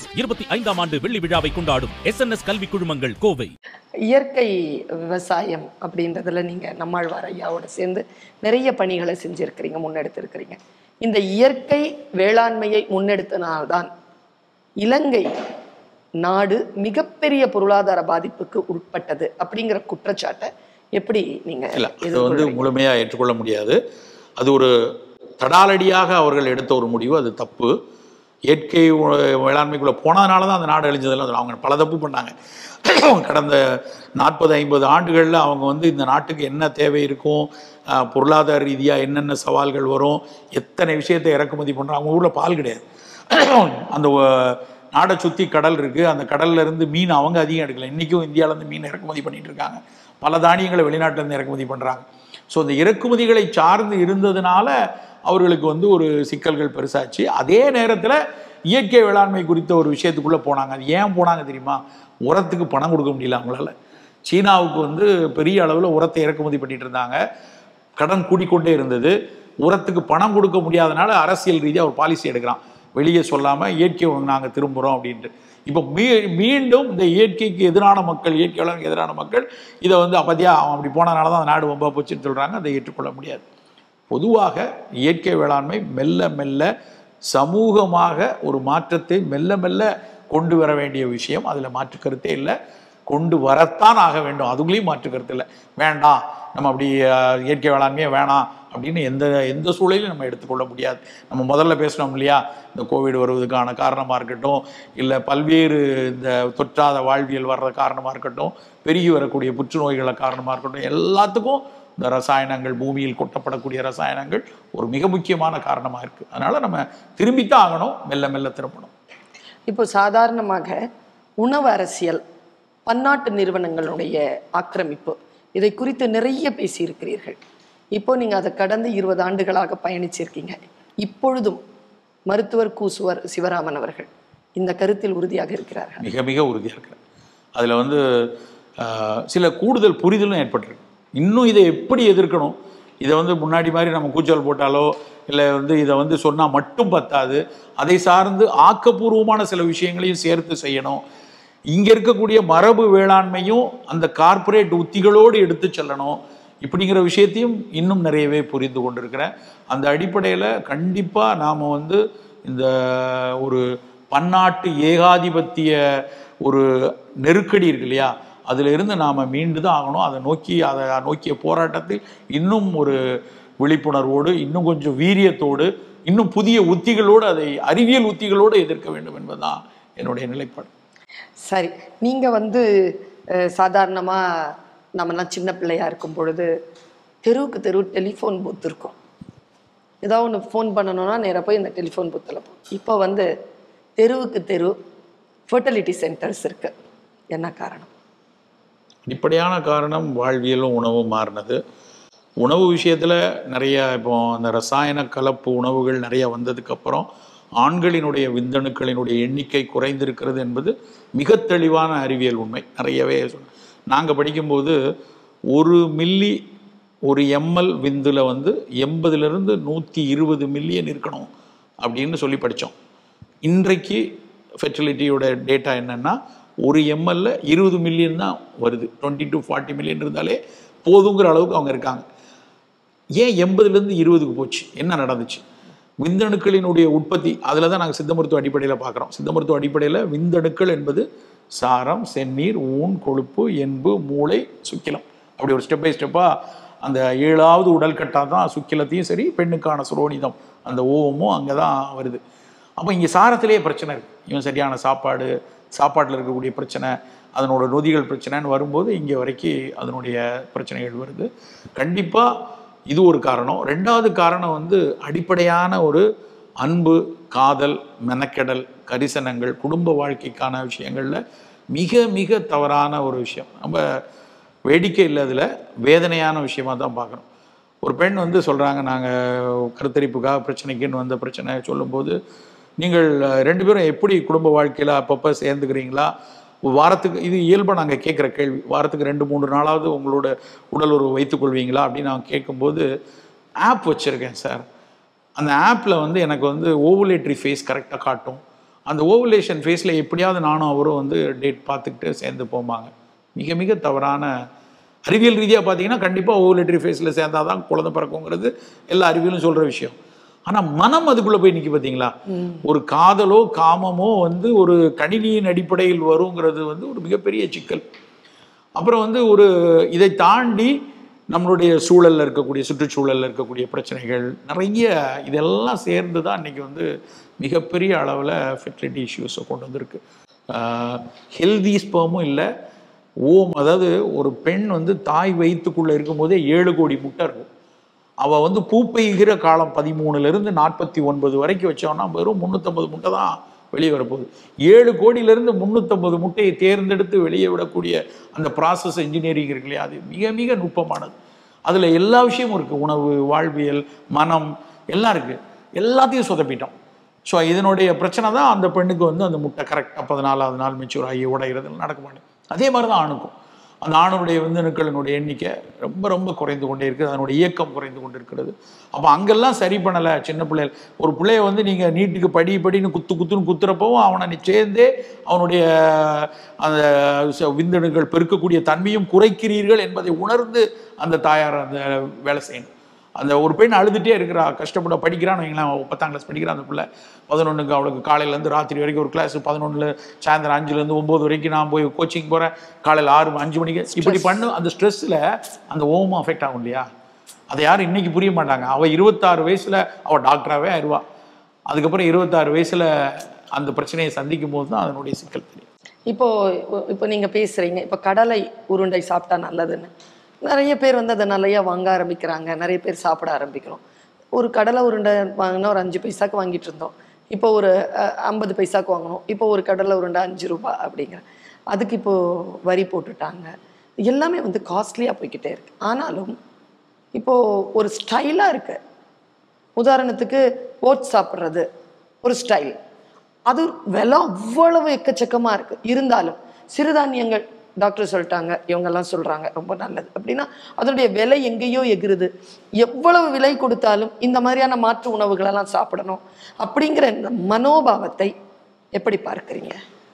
இருபத்தி ஐந்தாம் ஆண்டு வெள்ளி விழாவை கொண்டாடும் எஸ் என் எஸ் கல்வி குழுமங்கள் கோவை இயற்கை விவசாயம் அப்படின்றதுல நீங்க நம்மாழ்வார் ஐயாவோட சேர்ந்து நிறைய பணிகளை செஞ்சிருக்கிறீங்க முன்னெடுத்திருக்கிறீங்க இந்த இயற்கை வேளாண்மையை முன்னெடுத்தனால்தான் இலங்கை நாடு மிகப்பெரிய பொருளாதார பாதிப்புக்கு உட்பட்டது அப்படிங்கிற குற்றச்சாட்டை எப்படி நீங்க இல்லை அது வந்து எதிர்கொள்றீங்க? முழுமையாக ஏற்றுக்கொள்ள முடியாது அது ஒரு தடாலடியாக அவர்கள் எடுத்த ஒரு முடிவு அது தப்பு இயற்கை உ- வேளாண்மைக்குள்ளே போனதுனால தான் அந்த நாடு அழிஞ்சதெல்லாம் அவங்க பல தப்பு பண்ணாங்க கடந்த நாற்பது ஐம்பது ஆண்டுகளில் அவங்க வந்து இந்த நாட்டுக்கு என்ன தேவை இருக்கும் அஹ், பொருளாதார ரீதியாக என்னென்ன சவால்கள் வரும் எத்தனை விஷயத்தை இறக்குமதி பண்ணுறாங்க அவங்க ஊரில் பால் கிடையாது அந்த அஹ், நாடை சுற்றி கடல் இருக்குது அந்த கடல்ல இருந்து மீன் அவங்க அதிகம் எடுக்கல இன்றைக்கும் இந்தியாவிலேருந்து மீன் இறக்குமதி பண்ணிட்டு இருக்காங்க பல தானியங்களை வெளிநாட்டிலேருந்து இறக்குமதி பண்ணுறாங்க ஸோ இந்த இறக்குமதிகளை சார்ந்து இருந்ததுனால அவர்களுக்கு வந்து ஒரு சிக்கல்கள் பெருசாச்சு அதே நேரத்தில் இயற்கை வேளாண்மை குறித்த ஒரு விஷயத்துக்குள்ளே போனாங்க அது ஏன் போனாங்க தெரியுமா உரத்துக்கு பணம் கொடுக்க முடியல அவங்களால சீனாவுக்கு வந்து பெரிய அளவில் உரத்தை இறக்குமதி பண்ணிட்டு இருந்தாங்க கடன் கூடிக்கொண்டே இருந்தது உரத்துக்கு பணம் கொடுக்க முடியாதனால அரசியல் ரீதியாக ஒரு பாலிசி எடுக்கிறான் வெளியே சொல்லாமல் இயற்கை நாங்கள் திரும்புகிறோம் அப்படின்ட்டு இப்போ மீ மீண்டும் இந்த இயற்கைக்கு எதிரான மக்கள் இயற்கை வேளாண்மைக்கு எதிரான மக்கள் இதை வந்து அப்பதியா அவன் அப்படி போனனால தான் அந்த நாடு வம்பா போச்சுன்னு சொல்கிறாங்க அதை ஏற்றுக்கொள்ள முடியாது பொதுவாக இயற்கை வேளாண்மை மெல்ல மெல்ல சமூகமாக ஒரு மாற்றத்தை மெல்ல மெல்ல கொண்டு வர வேண்டிய விஷயம் அதில் மாற்று கருத்தே இல்லை கொண்டு வரத்தான் ஆக வேண்டும் அதுக்குள்ளேயும் மாற்று கருத்து இல்லை வேண்டாம் நம்ம அப்படி அஹ், இயற்கை வேளாண்மையே வேணாம் அப்படின்னு எந்த எந்த சூழலையும் நம்ம எடுத்துக்கொள்ள முடியாது நம்ம முதல்ல பேசினோம் இல்லையா இந்த கோவிட் வருவதற்கான காரணமாக இருக்கட்டும் இல்லை பல்வேறு இந்த தொற்றாத வாழ்வியல் வர்ற காரணமாக இருக்கட்டும் பெருகி வரக்கூடிய புற்றுநோய்களை காரணமாக இருக்கட்டும் எல்லாத்துக்கும் இந்த ரசாயனங்கள் பூமியில் கொட்டப்படக்கூடிய ரசாயனங்கள் ஒரு மிக முக்கியமான காரணமாக இருக்குது அதனால் நம்ம திரும்பித்தான் ஆகணும் மெல்ல மெல்ல திரும்பணும் இப்போ சாதாரணமாக உணவு அரசியல் பன்னாட்டு நிறுவனங்களுடைய ஆக்கிரமிப்பு இதை குறித்து நிறைய பேசியிருக்கிறீர்கள் இப்போ நீங்க அதை கடந்து இருபது ஆண்டுகளாக பயணிச்சிருக்கீங்க இப்பொழுதும் மருத்துவர் கு சுவர் சிவராமன் அவர்கள் இந்த கருத்தில் உறுதியாக இருக்கிறார்கள் மிக மிக உறுதியாக இருக்கிறேன் அதில் வந்து ஆஹ், சில கூடுதல் புரிதலும் ஏற்பட்டிருக்கு இன்னும் இதை எப்படி எதிர்க்கணும் இதை வந்து முன்னாடி மாதிரி நம்ம கூச்சல் போட்டாலோ இல்லை வந்து இதை வந்து சொன்னால் மட்டும் பத்தாது அதை சார்ந்து ஆக்கப்பூர்வமான சில விஷயங்களையும் சேர்த்து செய்யணும் இங்கே இருக்கக்கூடிய மரபு வேளாண்மையும் அந்த கார்ப்பரேட் உத்திகளோடு எடுத்து செல்லணும் இப்படிங்கிற விஷயத்தையும் இன்னும் நிறையவே புரிந்து கொண்டிருக்கிறேன் அந்த அடிப்படையில் கண்டிப்பாக நாம் வந்து இந்த ஒரு பன்னாட்டு ஏகாதிபத்திய ஒரு நெருக்கடி இருக்கு இல்லையா அதில் இருந்து நாம் மீண்டு தான் ஆகணும் அதை நோக்கி அதை நோக்கிய போராட்டத்தில் இன்னும் ஒரு விழிப்புணர்வோடு இன்னும் கொஞ்சம் வீரியத்தோடு இன்னும் புதிய உத்திகளோடு அதை அறிவியல் உத்திகளோடு எதிர்க்க வேண்டும் என்பதுதான் என்னுடைய நிலைப்பாடு சரி நீங்க வந்து அஹ், சாதாரணமா நம்மலாம் சின்ன பிள்ளையா இருக்கும் பொழுது தெருவுக்கு தெரு டெலிஃபோன் பூத் இருக்கும் ஏதாவது ஒன்று ஃபோன் பண்ணணும்னா நேராக போய் இந்த டெலிஃபோன் பூத்தில் போ இப்போ வந்து தெருவுக்கு தெரு ஃபர்டிலிட்டி சென்டர்ஸ் இருக்கு என்ன காரணம் அடிப்படையான காரணம் வாழ்வியலும் உணவும் மாறினது உணவு விஷயத்தில் நிறைய இப்போ அந்த ரசாயன கலப்பு உணவுகள் நிறைய வந்ததுக்கப்புறம் ஆண்களினுடைய விந்தணுக்களினுடைய எண்ணிக்கை குறைந்திருக்கிறது என்பது மிக தெளிவான அறிவியல் உண்மை நிறையவே நாங்கள் படிக்கும்போது ஒரு மில்லி ஒரு எம்எல் விந்தில் வந்து எண்பதுலேருந்து நூற்றி இருபது மில்லியன் இருக்கணும் அப்படின்னு சொல்லி படித்தோம் இன்றைக்கு ஃபெர்டிலிட்டியோட டேட்டா என்னன்னா ஒரு எம்எல்ல இருபது மில்லியன் தான் வருது டுவெண்ட்டி டு ஃபார்ட்டி மில்லியன் இருந்தாலே போதுங்கிற அளவுக்கு அவங்க இருக்காங்க ஏன் எண்பதுலேருந்து இருபதுக்கு போச்சு என்ன நடந்துச்சு விந்தணுக்களினுடைய உற்பத்தி அதில் தான் நாங்கள் சித்த மருத்துவ அடிப்படையில் பார்க்குறோம் சித்த மருத்துவ அடிப்படையில் விந்தணுக்கள் என்பது சாரம் செந்நீர் ஊன் கொழுப்பு எண்பு மூளை சுக்கிலம் அப்படி ஒரு ஸ்டெப் பை ஸ்டெப்பாக அந்த ஏழாவது உடல் கட்டா தான் சுக்கிலத்தையும் சரி பெண்ணுக்கான சுரோனிதம் அந்த ஓவமும் அங்கே தான் வருது அப்போ இங்கே சாரத்திலேயே பிரச்சனை இருக்குது இவன் சரியான சாப்பாடு சாப்பாட்டில் இருக்கக்கூடிய பிரச்சனை அதனோட நொதிகள் பிரச்சனைன்னு வரும்போது இங்கே வரைக்கும் அதனுடைய பிரச்சனைகள் வருது கண்டிப்பாக இது ஒரு காரணம் ரெண்டாவது காரணம் வந்து அடிப்படையான ஒரு அன்பு காதல் மெனக்கெடல் கரிசனங்கள் குடும்ப வாழ்க்கைக்கான விஷயங்களில் மிக மிக தவறான ஒரு விஷயம் நம்ம வேடிக்கை இல்லாததில் வேதனையான விஷயமா தான் பார்க்குறோம் ஒரு பெண் வந்து சொல்கிறாங்க நாங்கள் கருத்தரிப்புக்காக பிரச்சனைக்குன்னு வந்த பிரச்சனை சொல்லும்போது நீங்கள் அஹ், ரெண்டு பேரும் எப்படி குடும்ப வாழ்க்கையில் அப்பப்போ சேர்ந்துக்கிறீங்களா ஒரு வாரத்துக்கு இது இயல்பாக நாங்கள் கேட்குற கேள்வி வாரத்துக்கு ரெண்டு மூணு நாளாவது உங்களோட உடல் உறவு வைத்துக்கொள்வீங்களா அப்படின்னு நான் கேட்கும்போது ஆப் வச்சுருக்கேன் சார் அந்த ஆப்பில் வந்து எனக்கு வந்து ஓவுலேட்ரி ஃபேஸ் கரெக்டாக காட்டும் அந்த ஓவுலேஷன் ஃபேஸில் எப்படியாவது நானும் அவரும் வந்து டேட் பார்த்துக்கிட்டு சேர்ந்து போவாங்க மிக மிக தவறான அறிவியல் ரீதியாக பார்த்தீங்கன்னா கண்டிப்பாக ஓவுலேட்டரி ஃபேஸில் சேர்ந்தாதான் தான் குழந்தை பிறக்குங்கிறது எல்லா அறிவியலும் சொல்கிற விஷயம் ஆனால் மனம் அதுக்குள்ளே போய் நிற்கி பார்த்தீங்களா ஒரு காதலோ காமமோ வந்து ஒரு கணினியின் அடிப்படையில் வருங்கிறது வந்து ஒரு மிகப்பெரிய சிக்கல் அப்புறம் வந்து ஒரு இதை தாண்டி நம்மளுடைய சூழல்ல இருக்கக்கூடிய சுற்றுச்சூழல்ல இருக்கக்கூடிய பிரச்சனைகள் நிறைய இதெல்லாம் சேர்ந்து தான் இன்னைக்கு வந்து மிகப்பெரிய அளவில் ஃபெர்டிலிட்டி இஷ்யூஸை கொண்டு வந்திருக்கு ஹெல்தி ஸ்பெர்மும் இல்லை ஓம் அதாவது ஒரு பெண் வந்து தாய் வயிற்றுக்குள்ளே இருக்கும்போதே ஏழு கோடி முட்டை இருக்கும் அவள் வந்து பூ பெய்கிற காலம் பதிமூணுலேருந்து நாற்பத்தி ஒன்பது வரைக்கும் வச்சோம்னா வெறும் முந்நூற்றம்பது முட்டை தான் வெளியே வரப்போகுது ஏழு கோடியிலேருந்து முந்நூற்றம்பது முட்டையை தேர்ந்தெடுத்து வெளியே விடக்கூடிய அந்த ப்ராசஸ் இன்ஜினியரிங் இருக்கு இல்லையா அது மிக மிக நுட்பமானது அதில் எல்லா விஷயமும் இருக்குது உணவு வாழ்வியல் மனம் எல்லாம் இருக்குது எல்லாத்தையும் சொதப்பிட்டோம் ஸோ இதனுடைய பிரச்சனை தான் அந்த பெண்ணுக்கு வந்து அந்த முட்டை கரெக்டாக பதினாலாவது நாள் மெச்சூர் ஆகி உடைகிறது நடக்க மாட்டேங்குது அதே மாதிரி தான் ஆணுக்கும் அந்த ஆணுடைய விந்தணுக்களினுடைய எண்ணிக்கை ரொம்ப ரொம்ப குறைந்து கொண்டே இருக்குது அதனுடைய இயக்கம் குறைந்து கொண்டு இருக்கிறது அப்போ அங்கெல்லாம் சரி பண்ணலை சின்ன பிள்ளைகள் ஒரு பிள்ளைய வந்து நீங்கள் நீட்டுக்கு படி படின்னு குத்து குத்துன்னு குத்துறப்பவும் அவனை நீ சேர்ந்தே அவனுடைய அந்த ச- விந்தணுக்கள் பெருக்கக்கூடிய தன்மையும் குறைக்கிறீர்கள் என்பதை உணர்ந்து அந்த தாயார் அந்த வேலை செய்யணும் அந்த ஒரு பெண் அழுதுகிட்டே இருக்கிறா கஷ்டப்பட படிக்கிறான்னு வைங்களேன் அவ பத்தாம் கிளாஸ் படிக்கிறா அந்த பிள்ளை பதினொன்றுக்கு அவளுக்கு காலையிலேருந்து ராத்திரி வரைக்கும் ஒரு கிளாஸ் பதினொன்றில் சாயந்தரம் அஞ்சுலேருந்து ஒம்பது வரைக்கும் நான் போய் கோச்சிங் போகிறேன் காலையில் ஆறு அஞ்சு மணிக்கு இப்படி பண்ணு அந்த ஸ்ட்ரெஸ்ஸில் அந்த ஓமும் அஃபெக்ட் ஆகும் இல்லையா அதை யாரும் இன்னைக்கு புரிய மாட்டாங்க அவள் இருபத்தாறு வயசில் அவள் டாக்டராகவே ஆயிடுவா அதுக்கப்புறம் இருபத்தாறு வயசில் அந்த பிரச்சனையை சந்திக்கும் போது தான் அதனுடைய சிக்கல் தெரியும் இப்போ இப்போ நீங்க பேசுறீங்க இப்போ கடலை உருண்டை சாப்பிட்டா நல்லதுன்னு நிறைய பேர் வந்து அதை நிறைய வாங்க ஆரம்பிக்கிறாங்க நிறைய பேர் சாப்பிட ஆரம்பிக்கிறோம் ஒரு கடலை உருண்டை வாங்கினா ஒரு அஞ்சு பைசாக்கு வாங்கிட்டு இருந்தோம் இப்போ ஒரு அஹ், ஐம்பது பைசாக்கு வாங்கணும் இப்போ ஒரு கடலை உருண்டை அஞ்சு ரூபாய் அப்படிங்கிற அதுக்கு இப்போ வரி போட்டுட்டாங்க எல்லாமே வந்து காஸ்ட்லியாக போய்க்கிட்டே இருக்கு ஆனாலும் இப்போ ஒரு ஸ்டைலாக இருக்கு உதாரணத்துக்கு ஓட்ஸ் சாப்பிட்றது ஒரு ஸ்டைல் அது விலை அவ்வளவு எக்கச்சக்கமாக இருக்கு இருந்தாலும் சிறுதானியங்கள் டாக்டர் சொல்லிட்டாங்க இவங்கெல்லாம் சொல்றாங்க ரொம்ப நல்லது அப்படின்னா அதனுடைய விலை எங்கேயோ எகிருது எவ்வளவு விலை கொடுத்தாலும் இந்த மாதிரியான மாற்று உணவுகளெல்லாம் சாப்பிடணும் அப்படிங்கிற இந்த மனோபாவத்தை எப்படி பார்க்குறீங்க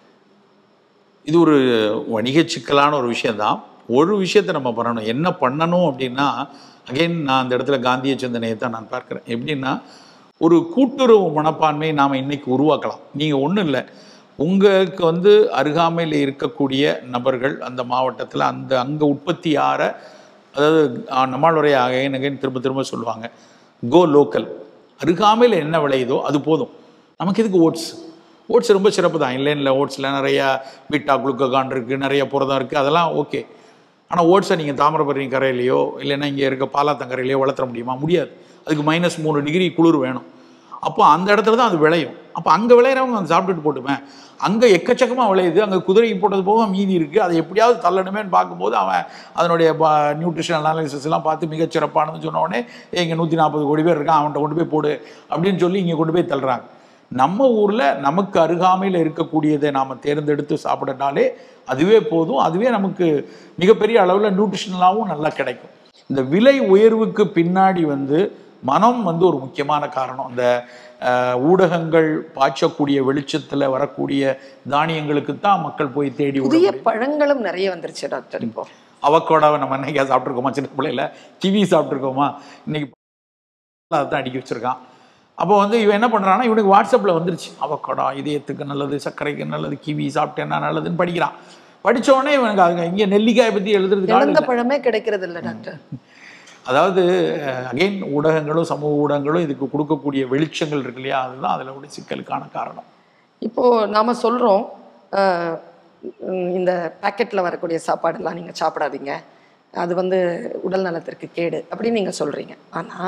இது ஒரு வணிக சிக்கலான ஒரு விஷயம்தான் ஒரு விஷயத்தை நம்ம பண்ணணும் என்ன பண்ணணும் அப்படின்னா அகைன் நான் அந்த இடத்துல காந்திய சிந்தனையை தான் நான் பார்க்குறேன் எப்படின்னா ஒரு கூட்டுறவு மனப்பான்மையை நாம் இன்னைக்கு உருவாக்கலாம் நீங்கள் ஒன்றும் இல்லை உங்களுக்கு வந்து அருகாமையில் இருக்கக்கூடிய நபர்கள் அந்த மாவட்டத்தில் அந்த அங்கே உற்பத்தி ஆற அதாவது ஆஹ், நம்மளுடைய அகைன் அகைன் திரும்ப திரும்ப சொல்லுவாங்க கோ லோக்கல் அருகாமையில் என்ன விளையுதோ அது போதும் நமக்கு எதுக்கு ஓட்ஸ் ஓட்ஸ் ரொம்ப சிறப்பு தான் இல்லை இல்லை ஓட்ஸில் நிறையா பீட்டா குளுக்கோகான் இருக்குது நிறைய புரதம் இருக்குது அதெல்லாம் ஓகே ஆனால் ஓட்ஸை நீங்கள் தாமிரபரணி கரையிலையோ இல்லைன்னா இங்கே இருக்க பாலாத்தங்கரையிலையோ வளர்த்துற முடியுமா முடியாது அதுக்கு மைனஸ் மூணு டிகிரி குளிர் வேணும் அப்போ அந்த இடத்துல தான் அது விளையும் அப்போ அங்கே விளையிறவங்க அதை சாப்பிட்டுட்டு போட்டுவேன் அங்கே எக்கச்சக்கமாக விளையுது அங்கே குதிரை போட்டது போக மீதி இருக்குது அதை எப்படியாவது தள்ளணுமேன்னு பார்க்கும்போது அவன் அதனுடைய நியூட்ரிஷன் அனாலிசிஸ் எல்லாம் பார்த்து மிகச் சிறப்பானதுன்னு சொன்ன உடனே "ஏய், இங்கே நூற்றி நாற்பது கோடி பேர் இருக்கான் அவன்கிட்ட கொண்டு போய் போடு அப்படின்னு சொல்லி இங்கே கொண்டு போய் தள்ளுறாங்க நம்ம ஊரில் நமக்கு அருகாமையில் இருக்கக்கூடியதை நாம் தேர்ந்தெடுத்து சாப்பிடனாலே அதுவே போதும் அதுவே நமக்கு மிகப்பெரிய அளவில் நியூட்ரிஷனலாகவும் நல்லா கிடைக்கும் இந்த விலை உயர்வுக்கு பின்னாடி வந்து மனம் வந்து ஒரு முக்கியமான காரணம் இந்த அஹ், ஊடகங்கள் பாய்ச்சக்கூடிய வெளிச்சத்தில் வரக்கூடிய தானியங்களுக்கு தான் மக்கள் போய் தேடி விட புதிய முடியும். பழங்களும் நிறைய வந்துருச்சு டாக்டர் இப்போ அவக்கோடாவை நம்ம என்னைக்கா சாப்பிட்ருக்கோமா சின்ன பிள்ளையில கிவி சாப்பிட்ருக்கோமா இன்னைக்கு அதான் அடிக்க வச்சிருக்கான் அப்போ வந்து இவன் என்ன பண்ணுறான்னா இவனுக்கு வாட்ஸ்அப்பில் வந்துருச்சு அவக்கோடா இதயத்துக்கு நல்லது சர்க்கரைக்கு நல்லது கிவி சாப்பிட்டேன்னா நல்லதுன்னு படிக்கிறான் படிச்ச உடனே இவனுக்கு அதுங்க இங்கே நெல்லிக்காயை பற்றி எழுதுறதுக்கு ஆள் இழந்த இல்ல. பழமே கிடைக்கிறது இல்லை டாக்டர் அதாவது அகைன் ஊடகங்களும் சமூக ஊடகங்களும் இதுக்கு கொடுக்கக்கூடிய வெளிச்சங்கள் இருக்கு இல்லையா அதுதான் அதில் உடைய சிக்கலுக்கான காரணம் இப்போ நாம சொல்றோம் அஹ், உம், இந்த பாக்கெட்ல வரக்கூடிய சாப்பாடெல்லாம் நீங்க சாப்பிடாதீங்க அது வந்து உடல் நலத்திற்கு கேடு அப்படின்னு நீங்க சொல்றீங்க ஆனா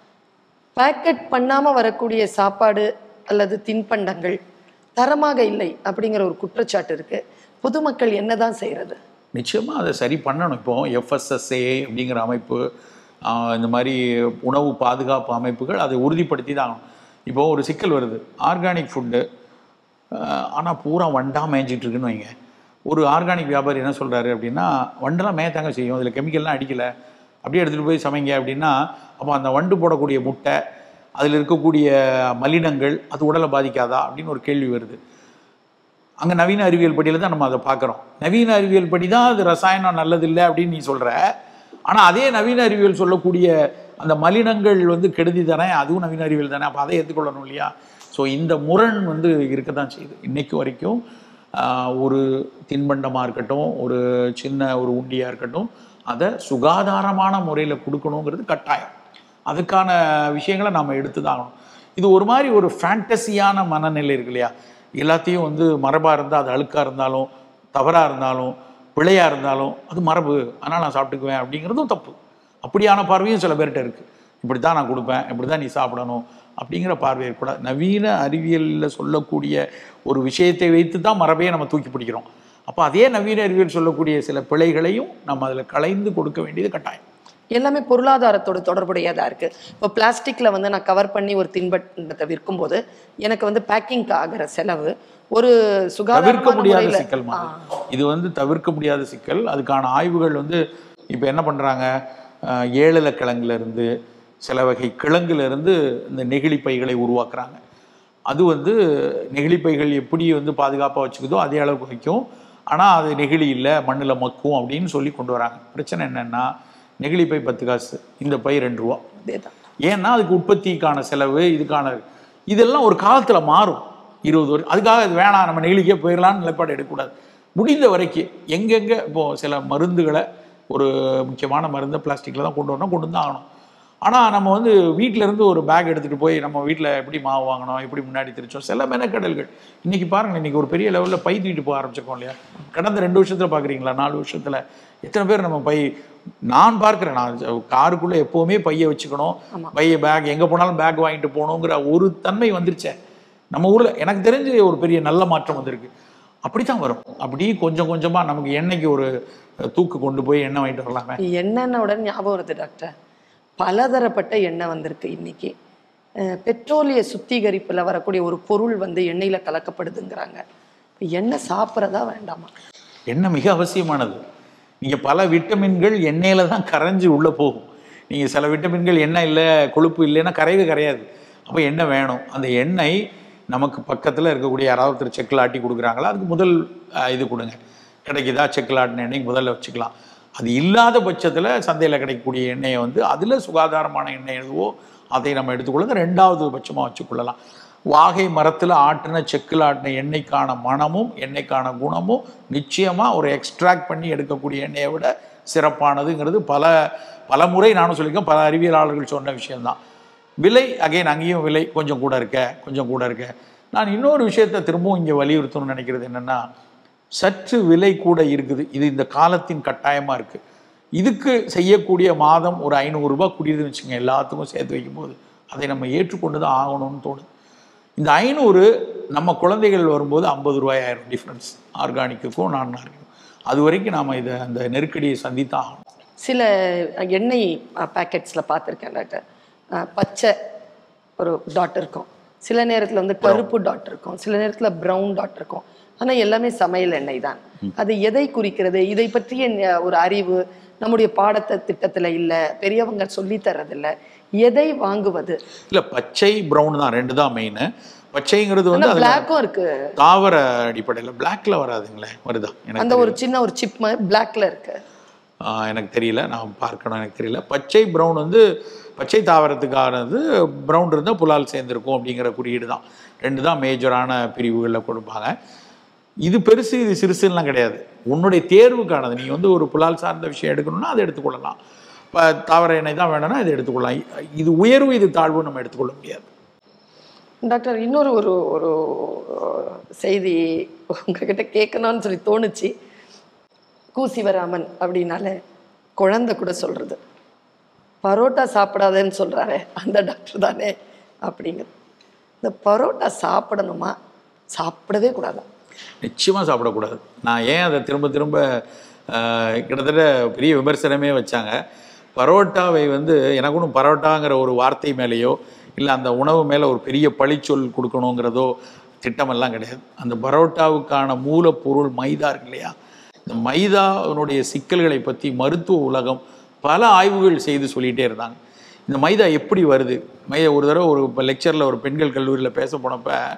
பேக்கெட் பண்ணாம வரக்கூடிய சாப்பாடு அல்லது தின்பண்டங்கள் தரமாக இல்லை அப்படிங்கிற ஒரு குற்றச்சாட்டு இருக்கு பொதுமக்கள் என்னதான் செய்யறது நிச்சயமாக அதை சரி பண்ணணும் இப்போ எஃப்எஸ்எஸ்ஏ அப்படிங்கிற அமைப்பு ஆஹ், இந்த மாதிரி உணவு பாதுகாப்பு அமைப்புகள் அதை உறுதிப்படுத்தி தான் ஆகணும் இப்போ ஒரு சிக்கல் வருது ஆர்கானிக் ஃபுட்டு ஆனால் பூரா வண்டா மேய்ஞ்சிட்டு இருக்குன்னு வைங்க ஒரு ஆர்கானிக் வியாபாரி என்ன சொல்கிறாரு அப்படின்னா வண்டெல்லாம் மேயத்தாங்க செய்யும் அதில் கெமிக்கல்லாம் அடிக்கலை அப்படியே எடுத்துகிட்டு போய் சமைங்க அப்படின்னா அப்போ அந்த வண்டு போடக்கூடிய முட்டை அதில் இருக்கக்கூடிய மலினங்கள் அது உடலை பாதிக்காதா அப்படின்னு ஒரு கேள்வி வருது அங்கே நவீன அறிவியல் படியில் தான் நம்ம அதை பார்க்குறோம் நவீன அறிவியல் படி தான் அது ரசாயனம் நல்லதில்லை அப்படின்னு நீ சொல்கிற ஆனால் அதே நவீன அறிவியல் சொல்லக்கூடிய அந்த மலினங்கள் வந்து கெடுதி தானே அதுவும் நவீன அறிவியல் தானே அப்போ அதை ஏற்றுக்கொள்ளணும் இல்லையா ஸோ இந்த முரண் வந்து இருக்க தான் செய்யுது இன்னைக்கு வரைக்கும் ஆஹ், ஒரு தின்பண்டமாக இருக்கட்டும் ஒரு சின்ன ஒரு உண்டியாக இருக்கட்டும் அதை சுகாதாரமான முறையில் கொடுக்கணுங்கிறது கட்டாயம் அதுக்கான விஷயங்களை நாம் எடுத்து தான் ஆகணும் இது ஒரு மாதிரி ஒரு ஃபேண்டசியான மனநிலை இருக்கு இல்லையா எல்லாத்தையும் வந்து மரபாக இருந்தால் அது அழுக்காக இருந்தாலும் தவறாக இருந்தாலும் பிழையாக இருந்தாலும் அது மரபு அதனால் நான் சாப்பிட்டுக்குவேன் அப்படிங்கிறதும் தப்பு அப்படியான பார்வையும் சில பேர்கிட்ட இருக்குது இப்படி தான் நான் கொடுப்பேன் இப்படி தான் நீ சாப்பிடணும் அப்படிங்கிற பார்வை இருக்கக்கூடாது நவீன அறிவியலில் சொல்லக்கூடிய ஒரு விஷயத்தை வைத்து தான் மரபையே நம்ம தூக்கி பிடிக்கிறோம் அப்போ அதே நவீன அறிவியல் சொல்லக்கூடிய சில பிழைகளையும் நம்ம அதில் களைந்து கொடுக்க வேண்டியது கட்டாயம் எல்லாமே பொருளாதாரத்தோட தொடர்புடையதா இருக்கு இப்போ பிளாஸ்டிக்ல வந்து நான் கவர் பண்ணி ஒரு தின்பண்டத்தை விற்கும்போது எனக்கு வந்து பேக்கிங்க்கு ஆகிற செலவு ஒரு தவிர்க்க சுகாதாரமான முடியாத முறையில சிக்கல் மாதிரி இது வந்து தவிர்க்க முடியாத சிக்கல் அதுக்கான ஆய்வுகள் வந்து இப்போ என்ன பண்ணுறாங்க ஏழலக்கிழங்குல இருந்து சில வகை கிழங்குல இருந்து இந்த நெகிழி பைகளை உருவாக்குறாங்க அது வந்து நெகிழி பைகள் எப்படி வந்து பாதுகாப்பாக வச்சுக்குதோ அதே அளவுக்கு வைக்கும் ஆனால் அது நெகிழி இல்லை மண்ணில் மக்கும் அப்படின்னு சொல்லி கொண்டு வராங்க பிரச்சனை என்னென்னா நெகிழி பை பத்து காசு இந்த பை ரெண்டு ரூபா அதேதான் ஏன்னா அதுக்கு உற்பத்திக்கான செலவு இதுக்கான இதெல்லாம் ஒரு காலத்தில் மாறும் இருபது வருஷம் அதுக்காக இது வேணாம் நம்ம நெகிழிக்கே போயிடலாம்னு நிலைப்பாடு எடுக்கக்கூடாது முடிந்த வரைக்கும் எங்கெங்கே இப்போ சில மருந்துகளை ஒரு முக்கியமான மருந்தை பிளாஸ்டிக்கில் தான் கொண்டு வரணும் கொண்டு வந்து ஆகணும் ஆனால் நம்ம வந்து வீட்ல இருந்து ஒரு பேக் எடுத்துகிட்டு போய் நம்ம வீட்டில் எப்படி மாவு வாங்கணும் எப்படி முன்னாடி திரிச்சோம் சில மெனக்கடல்கள் இன்னைக்கு பாருங்க இன்னைக்கு ஒரு பெரிய லெவலில் பை தூக்கிட்டு போக ஆரம்பிச்சிருக்கோம் இல்லையா கடந்த ரெண்டு வருஷத்தில் பார்க்குறீங்களா நாலு வருஷத்தில் எத்தனை பேர் நம்ம பை நான் பார்க்குறேன் நான் காருக்குள்ளே எப்போவுமே பையை வச்சுக்கணும் பைய பேக் எங்கே போனாலும் பேக் வாங்கிட்டு போகணுங்கிற ஒரு தன்மை வந்துருச்சே நம்ம ஊரில் எனக்கு தெரிஞ்சு ஒரு பெரிய நல்ல மாற்றம் வந்திருக்கு அப்படி தான் வரும் அப்படி கொஞ்சம் கொஞ்சமாக நமக்கு எண்ணெய்க்கு ஒரு தூக்கு கொண்டு போய் எண்ணெய் வாங்கிட்டு வரலாமே எண்ணெய்னோட ஞாபகம் வருது டாக்டர் பலதரப்பட்ட எண்ணெய் வந்திருக்கு இன்னைக்கு அஹ் பெட்ரோலிய சுத்திகரிப்புல வரக்கூடிய ஒரு பொருள் வந்து எண்ணெயில கலக்கப்படுதுங்கிறாங்க இப்ப எண்ணெய் சாப்பிட்றதா வேண்டாமா எண்ணெய் மிக அவசியமானது நீங்கள் பல விட்டமின்கள் எண்ணெயில் தான் கரைஞ்சு உள்ளே போகும் நீங்கள் சில விட்டமின்கள் எண்ணெய் இல்லை கொழுப்பு இல்லைன்னா கரையவே கரையாது அப்போ எண்ணெய் வேணும் அந்த எண்ணெய் நமக்கு பக்கத்தில் இருக்கக்கூடிய யாராவது ஒருத்தர் செக்கில் ஆட்டி கொடுக்குறாங்களா அதுக்கு முதல் அஹ், இது கொடுங்க கிடைக்குதா செக்கில் ஆட்டின எண்ணெய் முதல்ல வச்சுக்கலாம் அது இல்லாத பட்சத்தில் சந்தையில் கிடைக்கக்கூடிய எண்ணெயை வந்து அதில் சுகாதாரமான எண்ணெய் எதுவோ அதை நம்ம எடுத்துக்கொள்ள ரெண்டாவது பட்சமாக வச்சுக்கொள்ளலாம் வாகை மரத்தில் ஆட்டின செக்கில் ஆட்டின எண்ணெய்க்கான மணமும் எண்ணெய்க்கான குணமும் நிச்சயமாக ஒரு எக்ஸ்ட்ராக்ட் பண்ணி எடுக்கக்கூடிய எண்ணெயை விட சிறப்பானதுங்கிறது பல பல முறை நானும் சொல்லியிருக்கேன் பல அறிவியலாளர்கள் சொன்ன விஷயம்தான் விலை அகைன் அங்கேயும் விலை கொஞ்சம் கூட இருக்க கொஞ்சம் கூட இருக்க நான் இன்னொரு விஷயத்தை திரும்பவும் இங்கே வலியுறுத்தணும்னு நினைக்கிறது என்னென்னா சற்று விலை கூட இருக்குது இது இந்த காலத்தின் கட்டாயமாக இருக்குது இதுக்கு செய்யக்கூடிய மாதம் ஒரு ஐநூறுரூபா குடியுதுன்னு வச்சுங்க எல்லாத்துக்கும் சேர்த்து வைக்கும்போது அதை நம்ம ஏற்றுக்கொண்டு தான் ஆகணும்னு தோணுது இந்த ஐநூறு நம்ம குழந்தைகள் வரும்போது ஐம்பது ரூபாய் ஆயிரும் டிஃப்ரென்ஸ் ஆர்கானிக்குக்கும் நான் ஆர்கானிக்கும் அது வரைக்கும் நாம் இதை அந்த நெருக்கடியை சந்தித்தான் ஆகணும் சில எண்ணெய் பேக்கெட்ஸில் பார்த்துருக்கேன் டாக்டர் அஹ் பச்சை ஒரு டாட் இருக்கும் சில நேரத்தில் வந்து கருப்பு டாட் இருக்கும் சில நேரத்தில் ப்ரௌன் டாட் இருக்கும் ஆனால் எல்லாமே சமையல் எண்ணெய் தான் அது எதை குறிக்கிறது இதை பற்றிய ந- ஒரு அறிவு நம்முடைய பாடத்தை திட்டத்தில் இல்லை பெரியவங்க சொல்லித் தர்றதில்ல எதை வாங்குவது இல்லை பச்சை ப்ரௌன் தான் ரெண்டு தான் மெயின் பச்சைங்கிறது வந்து ஆனால் அதில் பிளாக்கும் இருக்கு தாவர அடிப்படையில் பிளாக்ல வராதுங்களே வருதா எனக்கு அந்த ஒரு சின்ன ஒரு சிப் பிளாக்ல இருக்கு ஆஹ் எனக்கு தெரியல நான் பார்க்கணும் எனக்கு தெரியல பச்சை ப்ரௌன் வந்து பச்சை தாவரத்துக்கானது ப்ரௌன் இருந்தால் புலால் சேர்ந்துருக்கும் அப்படிங்கிற குறியீடு தான் ரெண்டு தான் மேஜரான பிரிவுகளில் கொடுப்பாங்க இது பெருசு இது சிறுசுலாம் கிடையாது உன்னுடைய தேர்வுக்கானது நீ வந்து ஒரு புலால் சார்ந்த விஷயம் எடுக்கணும்னா அதை எடுத்துக்கொள்ளலாம் இப்போ தாவர எண்ணெய் தான் வேணும்னா இதை எடுத்துக்கொள்ளலாம் இ- இது உயர்வு இது தாழ்வு நம்ம எடுத்துக்கொள்ள முடியாது டாக்டர் இன்னொரு ஒரு ஒரு செய்தி உங்ககிட்ட கேட்கணும்னு சொல்லி தோணுச்சு கூசிவராமன் அப்படின்னாலே குழந்தை கூட சொல்றது பரோட்டா சாப்பிடாதேன்னு சொல்றாரே அந்த டாக்டர் தானே அப்படிங்கிறது இந்த பரோட்டா சாப்பிடணுமா சாப்பிடவே கூடாதா நிச்சயமாக சாப்பிடக்கூடாது நான் ஏன் அதை திரும்ப திரும்ப ஆஹ், கிட்டத்தட்ட பெரிய விமர்சனமே வச்சாங்க பரோட்டாவை வந்து எனக்கு ஒன்றும் பரோட்டாங்கிற ஒரு வார்த்தை மேலேயோ இல்லை அந்த உணவு மேலே ஒரு பெரிய பழிச்சொல் கொடுக்கணுங்கிறதோ திட்டமெல்லாம் கிடையாது அந்த பரோட்டாவுக்கான மூலப்பொருள் மைதா இருக்கு இல்லையா இந்த மைதாவினுடைய சிக்கல்களை பற்றி மருத்துவ உலகம் பல ஆய்வுகள் செய்து சொல்லிகிட்டே இருந்தாங்க இந்த மைதா எப்படி வருது மைதா ஒரு தடவை ஒரு லெக்சரில் ஒரு பெண்கள் கல்லூரியில் பேச போனப்ப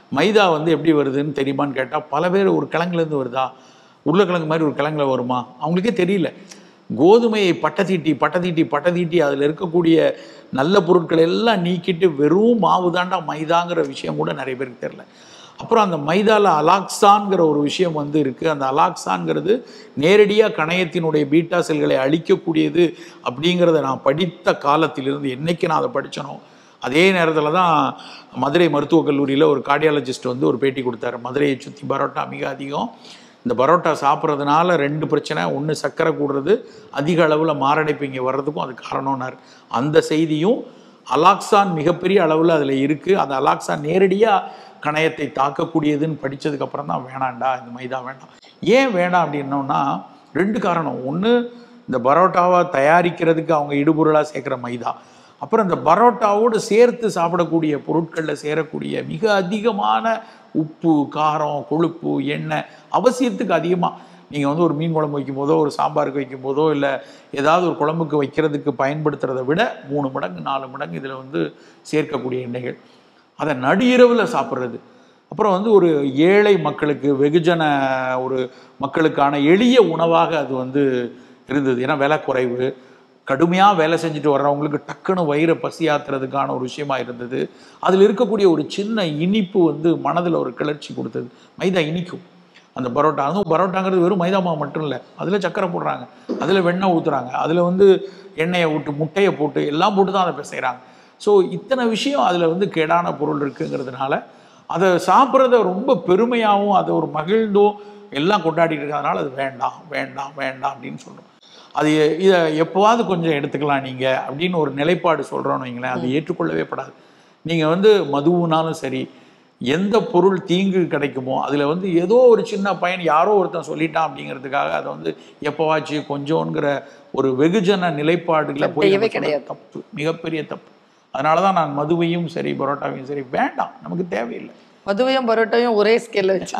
மைதா வந்து எப்படி வருதுன்னு தெரியுமான்னு கேட்டால் பல பேர் ஒரு கிழங்குலேருந்து வருதா உருளைக்கிழங்கு மாதிரி ஒரு கிழங்குல வருமா அவங்களுக்கே தெரியல கோதுமையை பட்டத்தீட்டி பட்டத்தீட்டி பட்டத்தீட்டி அதில் இருக்கக்கூடிய நல்ல பொருட்களை எல்லாம் நீக்கிட்டு வெறும் மாவு தாண்டா மைதாங்கிற விஷயம் கூட நிறைய பேருக்கு தெரியல அப்புறம் அந்த மைதால அலாக்சான்ங்கிற ஒரு விஷயம் வந்து இருக்குது அந்த அலாக்சான்ங்கிறது நேரடியாக கணையத்தினுடைய பீட்டா செல்களை அழிக்கக்கூடியது அப்படிங்கிறத நான் படித்த காலத்திலிருந்து என்னைக்கு நான் அதை படிச்சனோ அதே நேரத்தில் தான் மதுரை மருத்துவக் கல்லூரியில் ஒரு கார்டியாலஜிஸ்ட் வந்து ஒரு பேட்டி கொடுத்தாரு மதுரையை சுற்றி பரோட்டா மிக அதிகம் இந்த பரோட்டா சாப்பிட்றதுனால ரெண்டு பிரச்சனை ஒன்று சர்க்கரை கூடுறது அதிக அளவில் மாரடைப்பு இங்கே வர்றதுக்கும் அது காரணம்னார் அந்த செய்தியும் அலாக்சான் மிகப்பெரிய அளவில் அதில் இருக்குது அந்த அலாக்சான் நேரடியாக கணையத்தை தாக்கக்கூடியதுன்னு படித்ததுக்கப்புறம் தான் வேணாண்டா இந்த மைதா வேண்டாம் ஏன் வேண்டாம் அப்படின்னோன்னா ரெண்டு காரணம் ஒன்று இந்த பரோட்டாவை தயாரிக்கிறதுக்கு அவங்க இடுபொருளாக சேர்க்குற மைதா அப்புறம் இந்த பரோட்டாவோடு சேர்த்து சாப்பிடக்கூடிய பொருட்களில் சேரக்கூடிய மிக அதிகமான உப்பு காரம் கொழுப்பு எண்ணெய் அவசியத்துக்கு அதிகமாக நீங்கள் வந்து ஒரு மீன் குழம்பு வைக்கும் போதோ ஒரு சாம்பாருக்கு வைக்கும் போதோ இல்லை ஏதாவது ஒரு குழம்புக்கு வைக்கிறதுக்கு பயன்படுத்துறதை விட மூணு மடங்கு நாலு மடங்கு இதில் வந்து சேர்க்கக்கூடிய எண்ணெய்கள் அதை நடுஇரவில் சாப்பிட்றது அப்புறம் வந்து ஒரு ஏழை மக்களுக்கு வெகுஜன ஒரு மக்களுக்கான எளிய உணவாக அது வந்து இருந்தது ஏன்னா விலை குறைவு கடுமையாக வேலை செஞ்சுட்டு வர்றவங்களுக்கு டக்குன்னு வயிறை பசியாத்துறதுக்கான ஒரு விஷயமா இருந்தது அதில் இருக்கக்கூடிய ஒரு சின்ன இனிப்பு வந்து மனதில் ஒரு கிளர்ச்சி கொடுத்தது மைதா இனிக்கும் அந்த பரோட்டா அதுவும் பரோட்டாங்கிறது வெறும் மைதா மாவு மட்டும் இல்லை அதில் சக்கரை போடுறாங்க அதில் வெண்ணெய் ஊற்றுறாங்க அதில் வந்து எண்ணெயை விட்டு முட்டையை போட்டு எல்லாம் போட்டு தான் அதை செய்கிறாங்க ஸோ இத்தனை விஷயம் அதில் வந்து கேடான பொருள் இருக்குங்கிறதுனால அதை சாப்பிட்றத ரொம்ப பெருமையாகவும் அதை ஒரு மகிழ்ந்தும் எல்லாம் கொண்டாடிட்டு இருக்கிறதுனால அது வேண்டாம் வேண்டாம் வேண்டாம் அப்படின்னு சொல்கிறோம் அது எ- இதை எப்போவாவது கொஞ்சம் எடுத்துக்கலாம் நீங்கள் அப்படின்னு ஒரு நிலைப்பாடு சொல்கிறோன்னு வைங்களேன் அது ஏற்றுக்கொள்ளவே படாது நீங்கள் வந்து மதுவுனாலும் சரி எந்த பொருள் தீங்கு கிடைக்குமோ அதில் வந்து ஏதோ ஒரு சின்ன பையன் யாரோ ஒருத்தன் சொல்லிட்டான் அப்படிங்கிறதுக்காக அதை வந்து எப்போவாச்சு கொஞ்சோங்கிற ஒரு வெகுஜன நிலைப்பாடுல போய் கிடையவே நம்ம சொல்றது கிடையாது. தப்பு மிகப்பெரிய தப்பு அதனால தான் நான் மதுவையும் சரி பரோட்டாவையும் சரி வேண்டாம் நமக்கு தேவையில்லை மதுவையும் பரோட்டாவையும் ஒரே ஸ்கேல்ல வச்சு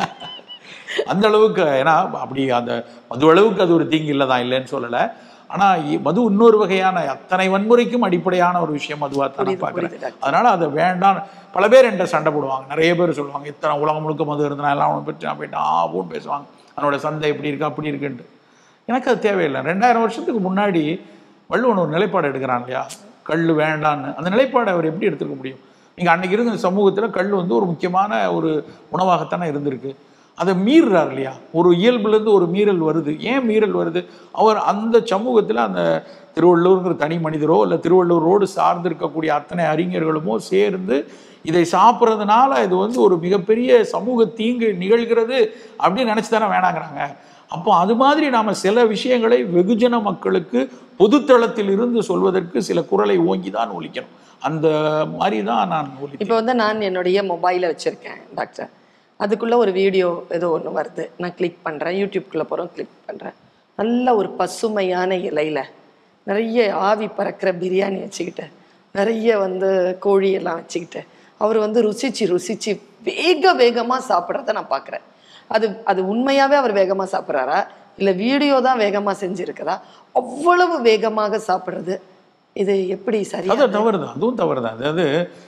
அந்த அளவுக்கு ஏன்னா அப்படி அந்த மது அளவுக்கு அது ஒரு தீங்கு இல்லை தான் இல்லைன்னு சொல்லலை ஆனால் மது இன்னொரு வகையான அத்தனை வன்முறைக்கும் அடிப்படையான ஒரு விஷயம் மதுவாக தான் நான் புரியுது, பார்க்குறேன் புரியுது டாக்டர். அதனால அதை வேண்டாம் பல பேர் என்கிட்ட சண்டை போடுவாங்க நிறைய பேர் சொல்லுவாங்க இத்தனை உலகம் முழுக்க மது இருந்தா எல்லாம் அவனை பற்றி நான் போயிட்டு ஆவும் பேசுவாங்க அவனோட சந்தை எப்படி இருக்கு அப்படி இருக்குன்ட்டு எனக்கு அது தேவையில்லை ரெண்டாயிரம் வருஷத்துக்கு முன்னாடி வள்ளுவன் ஒரு நிலைப்பாடு எடுக்கிறான் இல்லையா கல் வேண்டான்னு அந்த நிலைப்பாடை அவர் எப்படி எடுத்துக்க முடியும் நீங்கள் அன்னைக்கு இருந்த சமூகத்தில் கல் வந்து ஒரு முக்கியமான ஒரு உணவாகத்தானே இருந்திருக்கு அதை மீறுறார் இல்லையா ஒரு இயல்புலேருந்து ஒரு மீறல் வருது ஏன் மீறல் வருது அவர் அந்த சமூகத்தில் அந்த திருவள்ளூர்ங்கிற தனி மனிதரோ இல்லை திருவள்ளூரோடு சார்ந்து இருக்கக்கூடிய அத்தனை அறிஞர்களுமோ சேர்ந்து இதை சாப்பிட்றதுனால இது வந்து ஒரு மிகப்பெரிய சமூக தீங்கு நிகழ்கிறது அப்படின்னு நினச்சி தானே வேணாங்கிறாங்க அப்போ அது மாதிரி நாம் சில விஷயங்களை வெகுஜன மக்களுக்கு பொதுத்தளத்தில் இருந்து சொல்வதற்கு சில குரலை ஓங்கி தான் ஒலிக்கணும் அந்த மாதிரி தான் நான் ஒலி இப்போ வந்து நான் என்னுடைய மொபைலை வச்சுருக்கேன் டாக்டர் அதுக்குள்ளே ஒரு வீடியோ ஏதோ ஒன்று வருது நான் கிளிக் பண்ணுறேன் யூடியூப்குள்ளே போகிறோம் கிளிக் பண்ணுறேன் நல்ல ஒரு பசுமையான இலையில நிறைய ஆவி பறக்கிற பிரியாணி வச்சுக்கிட்டு நிறைய வந்து கோழி எல்லாம் வச்சுக்கிட்டு அவர் வந்து ருசிச்சு ருசிச்சு வேக வேகமாக சாப்பிட்றத நான் பார்க்குறேன் அது அது உண்மையாகவே அவர் வேகமாக சாப்பிட்றாரா இல்லை வீடியோ தான் வேகமாக செஞ்சுருக்குதா அவ்வளவு வேகமாக சாப்பிட்றது இது எப்படி சரியா அது தவறு தான் அதுவும் தவறு தான் அதாவது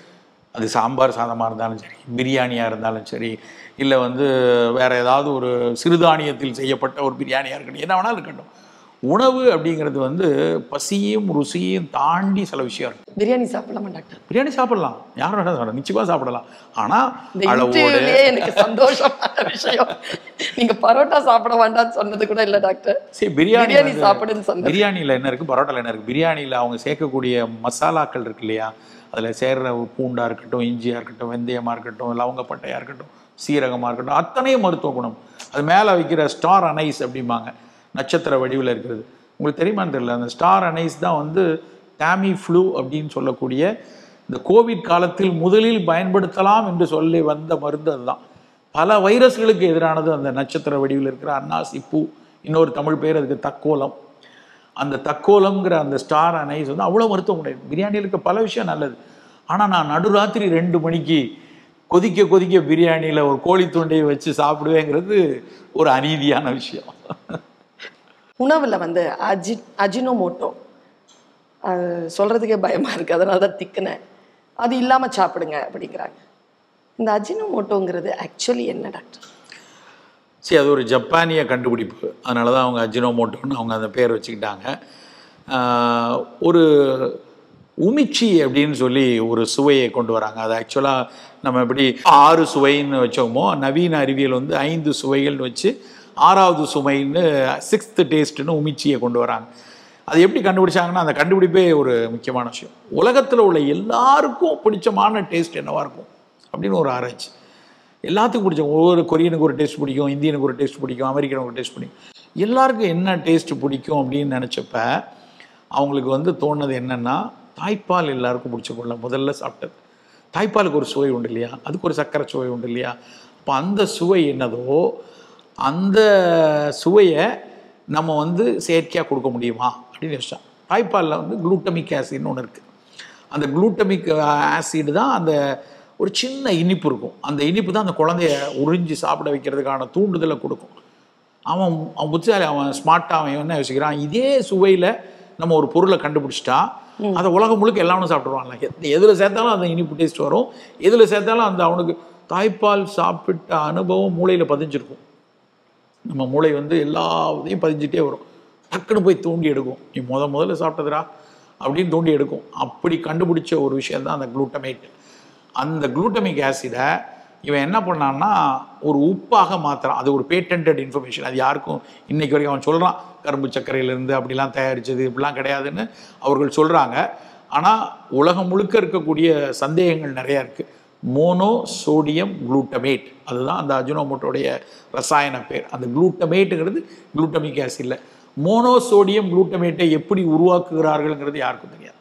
அது சாம்பார் சாதமாக இருந்தாலும் சரி பிரியாணியாக இருந்தாலும் சரி இல்லை வந்து வேற ஏதாவது ஒரு சிறுதானியத்தில் செய்யப்பட்ட ஒரு பிரியாணியாக இருக்கட்டும் என்ன வேணாலும் இருக்கட்டும் உணவு அப்படிங்கிறது வந்து பசியும் ருசியும் தாண்டி சில விஷயம் இருக்கு பிரியாணி சாப்பிடலாமா டாக்டர் பிரியாணி சாப்பிடலாம் யாரும் வேணாலும் நிச்சயமாக சாப்பிடலாம் ஆனால் இந்த அளவோடு இன்டர்வியூலயே எனக்கு சந்தோஷமான விஷயம் நீங்க பரோட்டா சாப்பிட வேண்டாம்னு சொன்னது கூட இல்ல டாக்டர் சரி பிரியாணி பிரியாணி வந்து- சாப்பிடுன்னு சொன்னது பிரியாணியில் என்ன இருக்குது பரோட்டாவில் என்ன இருக்குது பிரியாணியில் அவங்க சேர்க்கக்கூடிய மசாலாக்கள் இருக்கு இல்லையா அதில் சேர்ற பூண்டாக இருக்கட்டும் இஞ்சியாக இருக்கட்டும் வெந்தயமாக இருக்கட்டும் லவங்கப்பட்டையாக இருக்கட்டும் சீரகமாக இருக்கட்டும் அத்தனையும் மருத்துவ குணம் அது மேலே வைக்கிற ஸ்டார் அனைஸ் அப்படிம்பாங்க நட்சத்திர வடிவில் இருக்கிறது உங்களுக்கு தெரியுமான்னு தெரியல அந்த ஸ்டார் அனைஸ் தான் வந்து டேமி ஃப்ளூ அப்படின்னு சொல்லக்கூடிய இந்த கோவிட் காலத்தில் முதலில் பயன்படுத்தலாம் என்று சொல்லி வந்த மருந்து அதுதான் பல வைரஸ்களுக்கு எதிரானது அந்த நட்சத்திர வடிவில் இருக்கிற அன்னாசி பூ இன்னொரு தமிழ் பேர் அதுக்கு தக்கோலம் அந்த தக்கோலம்ங்கிற அந்த ஸ்டார் அனைஸ் வந்து அவ்வளோ மருத்துவம் கிடையாது பிரியாணியில் இருக்க பல விஷயம் நல்லது ஆனால் நான் நடுராத்திரி ரெண்டு மணிக்கு கொதிக்க கொதிக்க பிரியாணியில் ஒரு கோழி துண்டையை வச்சு சாப்பிடுவேங்கிறது ஒரு அநீதியான விஷயம் உணவுல வந்து அஜி அஜினோமோட்டோ அது சொல்றதுக்கே பயமா இருக்கு அதனால தான் திக்குனேன் அது இல்லாம சாப்பிடுங்க அப்படிங்கிறாங்க இந்த அஜினோமோட்டோங்கிறது ஆக்சுவலி என்ன டாக்டர் சரி அது ஒரு ஜப்பானிய கண்டுபிடிப்பு அதனால தான் அவங்க அஜினோமோட்டோன்னு அவங்க அந்த பேர் வச்சுக்கிட்டாங்க ஆஹ் ஒரு உமிச்சி அப்படின்னு சொல்லி ஒரு சுவையை கொண்டு வராங்க அது ஆக்சுவலாக நம்ம எப்படி ஆறு சுவைன்னு வச்சோமோ நவீன அறிவியல் வந்து ஐந்து சுவைகள்னு வச்சு ஆறாவது சுவைன்னு சிக்ஸ்த்து டேஸ்ட்டுன்னு உமிச்சியை கொண்டு வராங்க அது எப்படி கண்டுபிடிச்சாங்கன்னா அந்த கண்டுபிடிப்பே ஒரு முக்கியமான விஷயம் உலகத்தில் உள்ள எல்லாருக்கும் பிடிச்சமான டேஸ்ட் என்னவா இருக்கும் அப்படின்னு ஒரு ஆராய்ச்சி எல்லாத்துக்கும் பிடிக்கும் ஒவ்வொரு கொரியனுக்கு ஒரு டேஸ்ட் பிடிக்கும் இந்தியனுக்கு ஒரு டேஸ்ட் பிடிக்கும் அமெரிக்கனுக்கு ஒரு டேஸ்ட் பிடிக்கும் எல்லாருக்கும் என்ன டேஸ்ட் பிடிக்கும் அப்படின்னு நினச்சப்ப அவங்களுக்கு வந்து தோணுது என்னன்னா தாய்ப்பால் எல்லாருக்கும் பிடிச்ச கொள்ள முதல்ல சாப்பிட்டது தாய்ப்பாலுக்கு ஒரு சுவை உண்டு இல்லையா அதுக்கு ஒரு சர்க்கரை சுவை உண்டு இல்லையா அப்போ அந்த சுவை என்னதோ அந்த சுவையை நம்ம வந்து செயற்கையாக கொடுக்க முடியுமா அப்படின்னு யோசிச்சோம் தாய்ப்பாலில் வந்து குளூட்டமிக் ஆசிட்னு ஒன்று இருக்குது அந்த குளூட்டமிக் ஆசிட் தான் அந்த ஒரு சின்ன இனிப்பு இருக்கும் அந்த இனிப்பு தான் அந்த குழந்தைய உறிஞ்சி சாப்பிட வைக்கிறதுக்கான தூண்டுதலை கொடுக்கும் அவன் அவன் புத்திசாலி அவன் ஸ்மார்ட்டாக அவன் என்ன யோசிக்கிறான் இதே சுவையில் நம்ம ஒரு பொருளை கண்டுபிடிச்சிட்டா அதை உலகம் முழுக்க எல்லாரும் சாப்பிட்ருவான்ல எதில் சேர்த்தாலும் அந்த இனிப்பு டேஸ்ட் வரும் எதில் சேர்த்தாலும் அந்த அவனுக்கு தாய்ப்பால் சாப்பிட்ட அனுபவம் மூளையில் பதிஞ்சிருக்கும் நம்ம மூளை வந்து எல்லா இதையும் பதிஞ்சிட்டே வரும் டக்குன்னு போய் தூண்டி எடுக்கும் நீ முத முதல்ல சாப்பிட்டதுடா அப்படின்னு தூண்டி எடுக்கும் அப்படி கண்டுபிடிச்ச ஒரு விஷயம் தான் அந்த குளூட்டமேட் அந்த குளூட்டமிக் ஆசிடை இவன் என்ன பண்ணான்னா ஒரு உப்பாக மாத்துறான் அது ஒரு பேட்டன்டட் இன்ஃபர்மேஷன் அது யாருக்கும் இன்னைக்கு வரைக்கும் அவன் சொல்கிறான் கரும்பு சர்க்கரையிலேருந்து அப்படிலாம் தயாரிச்சது இப்படிலாம் கிடையாதுன்னு அவர்கள் சொல்கிறாங்க ஆனால் உலகம் முழுக்க இருக்கக்கூடிய சந்தேகங்கள் நிறையா இருக்குது மோனோ சோடியம் குளூட்டமேட் அதுதான் அந்த அஜினோமோட்டோடைய ரசாயன பேர் அந்த குளூட்டமேட்டுங்கிறது குளூட்டமிக் ஆசிட்ல மோனோ சோடியம் குளூட்டமேட்டை எப்படி உருவாக்குகிறார்கள்ங்கிறது யாருக்கும் தெரியாது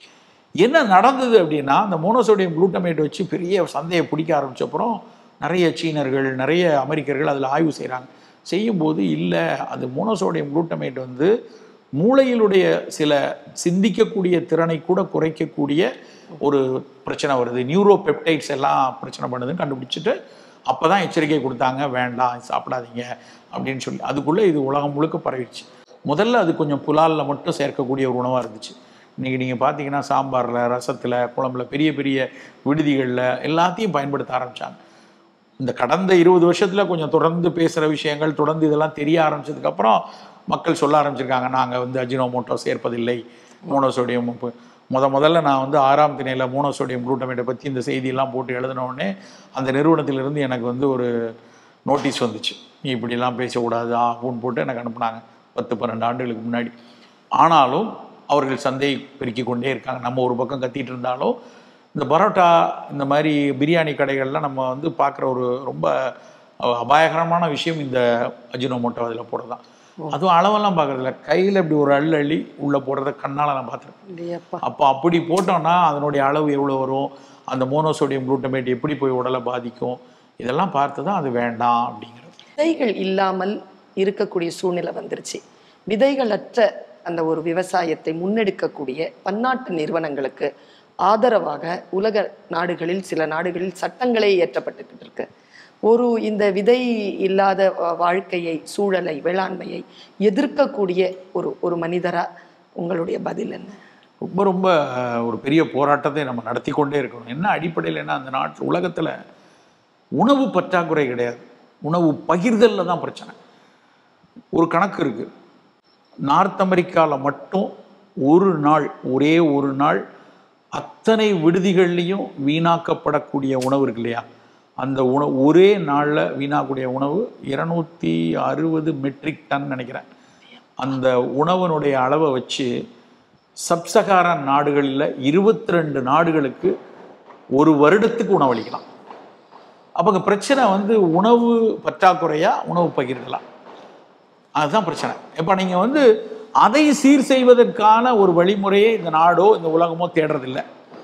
என்ன நடந்தது அப்படின்னா அந்த மோனோசோடியம் குளூட்டமேட் வச்சு பெரிய சந்தையை பிடிக்க ஆரம்பிச்சப்புறம் நிறைய சீனர்கள் நிறைய அமெரிக்கர்கள் அதில் ஆய்வு செய்கிறாங்க செய்யும்போது இல்லை அது மோனோசோடியம் குளூட்டமேட் வந்து மூளையிலுடைய சில சிந்திக்கக்கூடிய திறனை கூட குறைக்கக்கூடிய ஒரு பிரச்சனை வருது நியூரோ பெப்டைட்ஸ் எல்லாம் பிரச்சனை பண்ணுதுன்னு கண்டுபிடிச்சிட்டு அப்போ தான் எச்சரிக்கை கொடுத்தாங்க வேண்டாம் இது சாப்பிடாதீங்க அப்படின்னு சொல்லி அதுக்குள்ளே இது உலகம் முழுக்க பரவிடுச்சு முதல்ல அது கொஞ்சம் புலாலில் மட்டும் சேர்க்கக்கூடிய ஒரு உணவாக இருந்துச்சு இன்றைக்கி நீங்கள் பார்த்தீங்கன்னா சாம்பாரில் ரசத்தில் குழம்புல பெரிய பெரிய விடுதிகளில் எல்லாத்தையும் பயன்படுத்த ஆரம்பித்தாங்க இந்த கடந்த இருபது வருஷத்தில் கொஞ்சம் தொடர்ந்து பேசுகிற விஷயங்கள் தொடர்ந்து இதெல்லாம் தெரிய ஆரம்பிச்சதுக்கப்புறம் மக்கள் சொல்ல ஆரம்பிச்சிருக்காங்க நாங்கள் வந்து அஜினோமோட்டோ சேர்ப்பதில்லை மோனோசோடியம் உப்பு முத முதல்ல நான் வந்து ஆறாம் திணையில் மோனோசோடியம் குளூட்டமேட்டை பற்றி இந்த செய்தியெல்லாம் போட்டு எழுதின உடனே அந்த நிறுவனத்திலிருந்து எனக்கு வந்து ஒரு நோட்டீஸ் வந்துச்சு நீ இப்படிலாம் பேசக்கூடாது ஆகும்னு போட்டு எனக்கு அனுப்புனாங்க பத்து பன்னெண்டு ஆண்டுகளுக்கு முன்னாடி ஆனாலும் அவர்கள் சந்தையை பெருக்கிக் கொண்டே இருக்காங்க நம்ம ஒரு பக்கம் கத்திட்டு இருந்தாலும் இந்த பரோட்டா இந்த மாதிரி பிரியாணி கடைகள்லாம் நம்ம வந்து பார்க்குற ஒரு ரொம்ப அஹ், அபாயகரமான விஷயம் இந்த அஜினோமோட்டோ அதில் போடுறதான் அதுவும் அளவெல்லாம் பார்க்கறதில்ல கையில் இப்படி ஒரு அள்ளு அள்ளி உள்ளே போடுறத கண்ணால் நான் பார்த்துருக்கேன் இல்லையாப்பா அப்போ அப்படி போட்டோம்னா அதனுடைய அளவு எவ்வளோ வரும் அந்த மோனோசோடியம் குளூட்டமேட் எப்படி போய் உடலை பாதிக்கும் இதெல்லாம் பார்த்து தான் அது வேண்டாம் அப்படிங்கிறது விதைகள் இல்லாமல் இருக்கக்கூடிய சூழ்நிலை வந்துருச்சு விதைகளற்ற அந்த ஒரு விவசாயத்தை முன்னெடுக்கக்கூடிய பன்னாட்டு நிறுவனங்களுக்கு ஆதரவாக உலக நாடுகளில் சில நாடுகளில் சட்டங்களே இயற்றப்பட்டுக்கிட்டு இருக்கு ஒரு இந்த விதை இல்லாத வா- வாழ்க்கையை சூழலை வேளாண்மையை எதிர்க்கக்கூடிய ஒரு ஒரு மனிதரா உங்களுடைய பதில் என்ன ரொம்ப ரொம்ப அஹ், ஒரு பெரிய போராட்டத்தை நம்ம நடத்தி கொண்டே இருக்கணும் என்ன அடிப்படையில்னா அந்த நாட்டு உலகத்தில் உணவு பற்றாக்குறை கிடையாது உணவு பகிர்தலில் தான் பிரச்சனை ஒரு கணக்கு இருக்கு நார்த் அமெரிக்காவில் மட்டும் ஒரு நாள் ஒரே ஒரு நாள் அத்தனை விடுதிகள்லையும் வீணாக்கப்படக்கூடிய உணவு இருக்கு இல்லையா அந்த உணவு ஒரே நாளில் வீணாகக்கூடிய உணவு இருநூத்தி அறுபது மெட்ரிக் டன் நினைக்கிறேன் அந்த உணவனுடைய அளவை வச்சு சப்சகாரன் நாடுகளில் இருபத்தி ரெண்டு நாடுகளுக்கு ஒரு வருடத்துக்கு உணவளிக்கலாம் அப்போ அங்கே பிரச்சனை வந்து உணவு பற்றாக்குறையா உணவு பகிர்தலா அதுதான் பிரச்சனை இப்போ நீங்கள் வந்து அதை சீர் செய்வதற்கான ஒரு வழிமுறையை இந்த நாடோ இந்த உலகமோ தேடுறதில்ல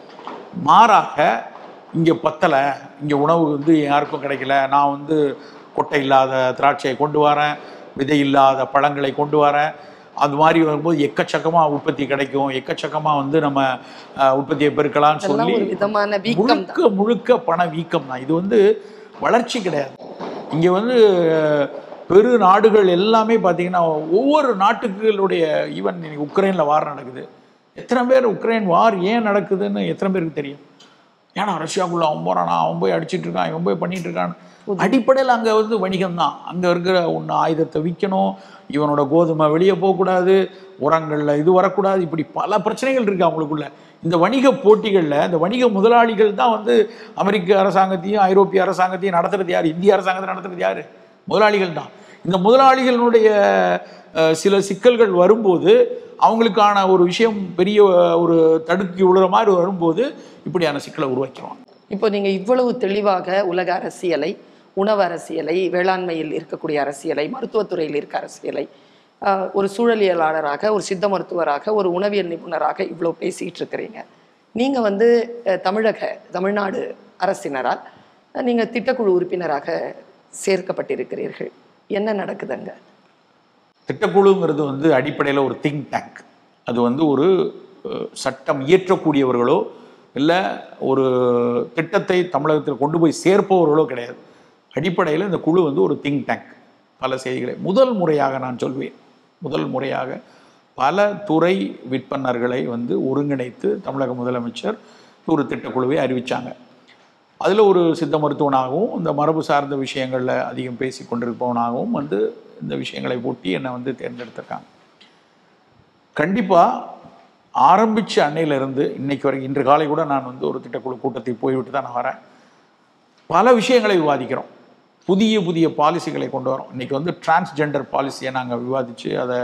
மாறாக இங்கே பத்தலை இங்கே உணவு வந்து யாருக்கும் கிடைக்கல நான் வந்து கொட்டை இல்லாத திராட்சையை கொண்டு வரேன் விதை இல்லாத பழங்களை கொண்டு வரேன் அது மாதிரி வரும்போது எக்கச்சக்கமாக உற்பத்தி கிடைக்கும் எக்கச்சக்கமாக வந்து நம்ம அஹ், உற்பத்தியை பெருக்கலாம்னு அதெல்லாம் சொல்லி ஒரு விதமான வீக்கம் தான் முழுக்க முழுக்க பண வீக்கம் தான் இது வந்து வளர்ச்சி கிடையாது இங்கே வந்து அஹ், பெரு நாடுகள் எல்லாமே பார்த்தீங்கன்னா ஒவ்வொரு நாட்டுகளுடைய ஈவன் இன்னைக்கு உக்ரைனில் வார் நடக்குது எத்தனை பேர் உக்ரைன் வார் ஏன் நடக்குதுன்னு எத்தனை பேருக்கு தெரியும் ஏன்னா ரஷ்யாக்குள்ள அவன் போறானா அவன் போய் அடிச்சிட்டு இருக்கான் இவன் போய் பண்ணிட்டு இருக்கான் அடிப்படையில் அங்கே வந்து வணிகம் தான் அங்கே இருக்கிற ஒன்று ஆயுதத்தை விற்கணும் இவனோட கோதுமை வெளியே போகக்கூடாது உரங்களில் இது வரக்கூடாது இப்படி பல பிரச்சனைகள் இருக்கு அவங்களுக்குள்ள இந்த வணிக போட்டிகளில் இந்த வணிக முதலாளிகள் தான் வந்து அமெரிக்க அரசாங்கத்தையும் ஐரோப்பிய அரசாங்கத்தையும் நடத்துறது யார் இந்திய அரசாங்கத்தை நடத்துறது யார் முதலாளிகள் தான் இந்த முதலாளிகளுடைய அஹ், சில சிக்கல்கள் வரும்போது அவங்களுக்கான ஒரு விஷயம் பெரிய ஒரு தடுக்கி விழுற மாதிரி வரும்போது இப்படியான சிக்கலை உருவாக்கிடுவாங்க இப்போ நீங்க இவ்வளவு தெளிவாக உலக அரசியலை உணவு அரசியலை வேளாண்மையில் இருக்கக்கூடிய அரசியலை மருத்துவத்துறையில் இருக்க அரசியலை ஆஹ், ஒரு சூழலியலாளராக ஒரு சித்த மருத்துவராக ஒரு உணவியல் நிபுணராக இவ்வளோ பேசிக்கிட்டு இருக்கிறீங்க நீங்க வந்து அஹ், தமிழக தமிழ்நாடு அரசினரால் அஹ், நீங்க திட்டக்குழு உறுப்பினராக சேர்க்கப்பட்டிருக்கிறீர்கள் என்ன நடக்குதுங்க திட்டக்குழுங்கிறது வந்து அடிப்படையில் ஒரு திங்க் டேங்க் அது வந்து ஒரு அஹ், சட்டம் இயற்றக்கூடியவர்களோ இல்லை ஒரு திட்டத்தை தமிழகத்தில் கொண்டு போய் சேர்ப்பவர்களோ கிடையாது அடிப்படையில் இந்த குழு வந்து ஒரு திங்க் டேங்க் பல செய்திகளை முதல் முறையாக நான் சொல்வேன் முதல் முறையாக பல துறை விற்பனர்களை வந்து ஒருங்கிணைத்து தமிழக முதலமைச்சர் ஒரு திட்டக்குழுவை அறிவிச்சாங்க அதில் ஒரு சித்த மருத்துவனாகவும் இந்த மரபு சார்ந்த விஷயங்களில் அதிகம் பேசி கொண்டிருப்பவனாகவும் வந்து இந்த விஷயங்களை போட்டி என்னை வந்து தேர்ந்தெடுத்திருக்காங்க கண்டிப்பாக ஆரம்பித்த அன்னையிலிருந்து இன்னைக்கு வரைக்கும் இன்று காலை கூட நான் வந்து ஒரு திட்டக்குழு கூட்டத்துக்கு போய்விட்டு தான் நான் வரேன் பல விஷயங்களை விவாதிக்கிறோம் புதிய புதிய பாலிசிகளை கொண்டு வரோம் இன்னைக்கு வந்து டிரான்ஸ்ஜெண்டர் பாலிசியை நாங்கள் விவாதித்து அதை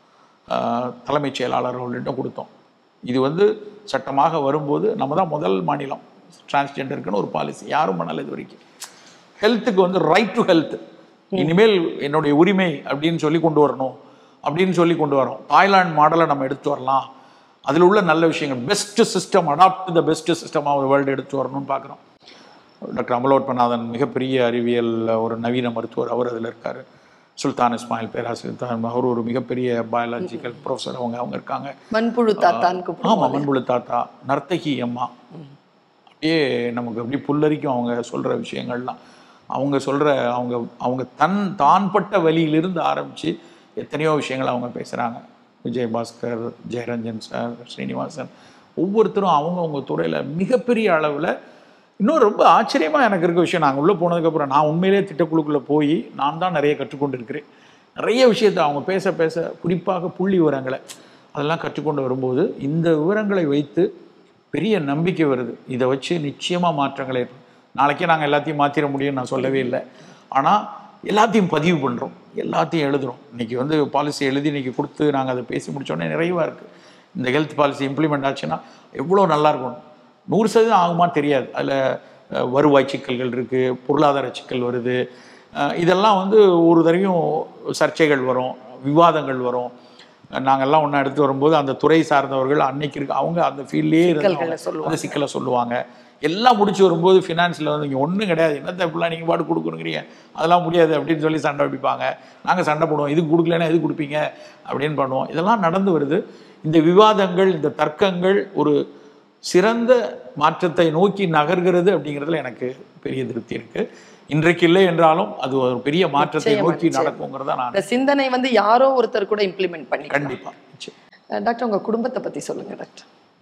ஆஹ், தலைமைச் செயலாளர்கள்ட்ட கொடுத்தோம் இது வந்து சட்டமாக வரும்போது நம்ம தான் முதல் மாநிலம் டிரான்ஸ்ஜெண்டருக்குன்னு ஒரு பாலிசி யாரும் பண்ணலை இது வரைக்கும் ஹெல்த்துக்கு வந்து ரைட் டு ஹெல்த் இனிமேல் என்னுடைய உரிமை அப்படின்னு சொல்லி கொண்டு வரணும் அப்படின்னு சொல்லி கொண்டு வரோம் தாய்லாந்து மாடலை நம்ம எடுத்து வரலாம் அதில் உள்ள நல்ல விஷயங்கள் best system adapt the best system of world எடுத்து வரணும்னு பார்க்குறோம் டாக்டர் அமலோட்பநாதன் மிகப்பெரிய அறிவியல் ஒரு நவீன மருத்துவர் அவர் அதில் இருக்கார் சுல்தான் இஸ்மாயில் பேராசிரியர் தான் அவர் ஒரு மிகப்பெரிய பயாலஜிக்கல் ப்ரொஃபஸர் அவங்க அவங்க இருக்காங்க மண்புழு தாத்தான்னு கூப்பிடுவோம் ஆமாம் மண்புழு தாத்தா நர்த்தகி அம்மா அப்படியே நமக்கு அப்படியே புல்லரிக்கும் அவங்க சொல்கிற விஷயங்கள்லாம் அவங்க சொல்கிற அவங்க அவங்க தன் தான் பட்ட வழியிலிருந்து ஆரம்பித்து எத்தனையோ விஷயங்கள் அவங்க பேசுகிறாங்க விஜயபாஸ்கர் ஜெயரஞ்சன் சார் ஸ்ரீனிவாசன் ஒவ்வொருத்தரும் அவங்கவுங்க துறையில் மிகப்பெரிய அளவில் இன்னும் ரொம்ப ஆச்சரியமாக எனக்கு இருக்க விஷயம் நாங்கள் உள்ளே போனதுக்கப்புறம் நான் உண்மையிலேயே திட்டக்குழுக்குள்ளே போய் நான் தான் நிறைய கற்றுக்கொண்டு இருக்கிறேன் நிறைய விஷயத்தை அவங்க பேச பேச குறிப்பாக புள்ளி விவரங்களை அதெல்லாம் கற்றுக்கொண்டு வரும்போது இந்த விவரங்களை வைத்து பெரிய நம்பிக்கை வருது இதை வச்சு நிச்சயமாக மாற்றங்கள் ஏற்படும் நாளைக்கே நாங்கள் எல்லாத்தையும் மாற்றிட முடியும்னு நான் சொல்லவே இல்லை ஆனால் எல்லாத்தையும் பதிவு பண்ணுறோம் எல்லாத்தையும் எழுதுறோம் இன்னைக்கு வந்து பாலிசி எழுதி இன்னைக்கு கொடுத்து நாங்கள் அதை பேசி முடிச்சோடனே நிறைவாக இருக்குது இந்த ஹெல்த் பாலிசி இம்ப்ளிமெண்ட் ஆச்சுன்னா எவ்வளோ நல்லா இருக்கும் நூறு சதவீதம் ஆகுமா தெரியாது அதில் வருவாய் சிக்கல்கள் இருக்குது பொருளாதார சிக்கல் வருது அஹ் இதெல்லாம் வந்து ஒரு தடவையும் சர்ச்சைகள் வரும் விவாதங்கள் வரும் நாங்கள்லாம் ஒன்றா எடுத்து வரும்போது அந்த துறை சார்ந்தவர்கள் அன்னைக்கு இருக்கு அவங்க அந்த ஃபீல்ட்லேயே சிக்கல்களை இருந்தாங்க சொல்லுவாங்க. அந்த சிக்கலை சொல்லுவாங்க எல்லாம் முடிச்சு வரும்போது ஃபினான்ஸில் வந்து இங்கே ஒன்றும் கிடையாது என்னத்தை இப்படிலாம் நீங்கள் பாட்டு கொடுக்கணுங்கிறீங்க அதெல்லாம் முடியாது அப்படின்னு சொல்லி சண்டை பிடிப்பாங்க நாங்கள் சண்டை போடுவோம் இதுக்கு கொடுக்கலன்னா எது கொடுப்பீங்க அப்படின்னு பண்ணுவோம் இதெல்லாம் நடந்து வருது இந்த விவாதங்கள் இந்த தர்க்கங்கள் ஒரு சிறந்த மாற்றத்தை நோக்கி நகர்கிறது அப்படிங்கிறதுல எனக்கு பெரிய திருப்தி இருக்கு இன்றைக்கு இல்லை என்றாலும் அது ஒரு பெரிய மாற்றத்தை நிச்சயமா, நோக்கி நிச்சயமா. நடக்குங்கிறத நான் இந்த சிந்தனை வந்து யாரோ ஒருத்தர் கூட இம்ப்ளிமெண்ட் பண்ணி கண்டிப்பா நிச்சயம். டாக்டர் உங்க குடும்பத்தை பத்தி சொல்லுங்க டாக்டர்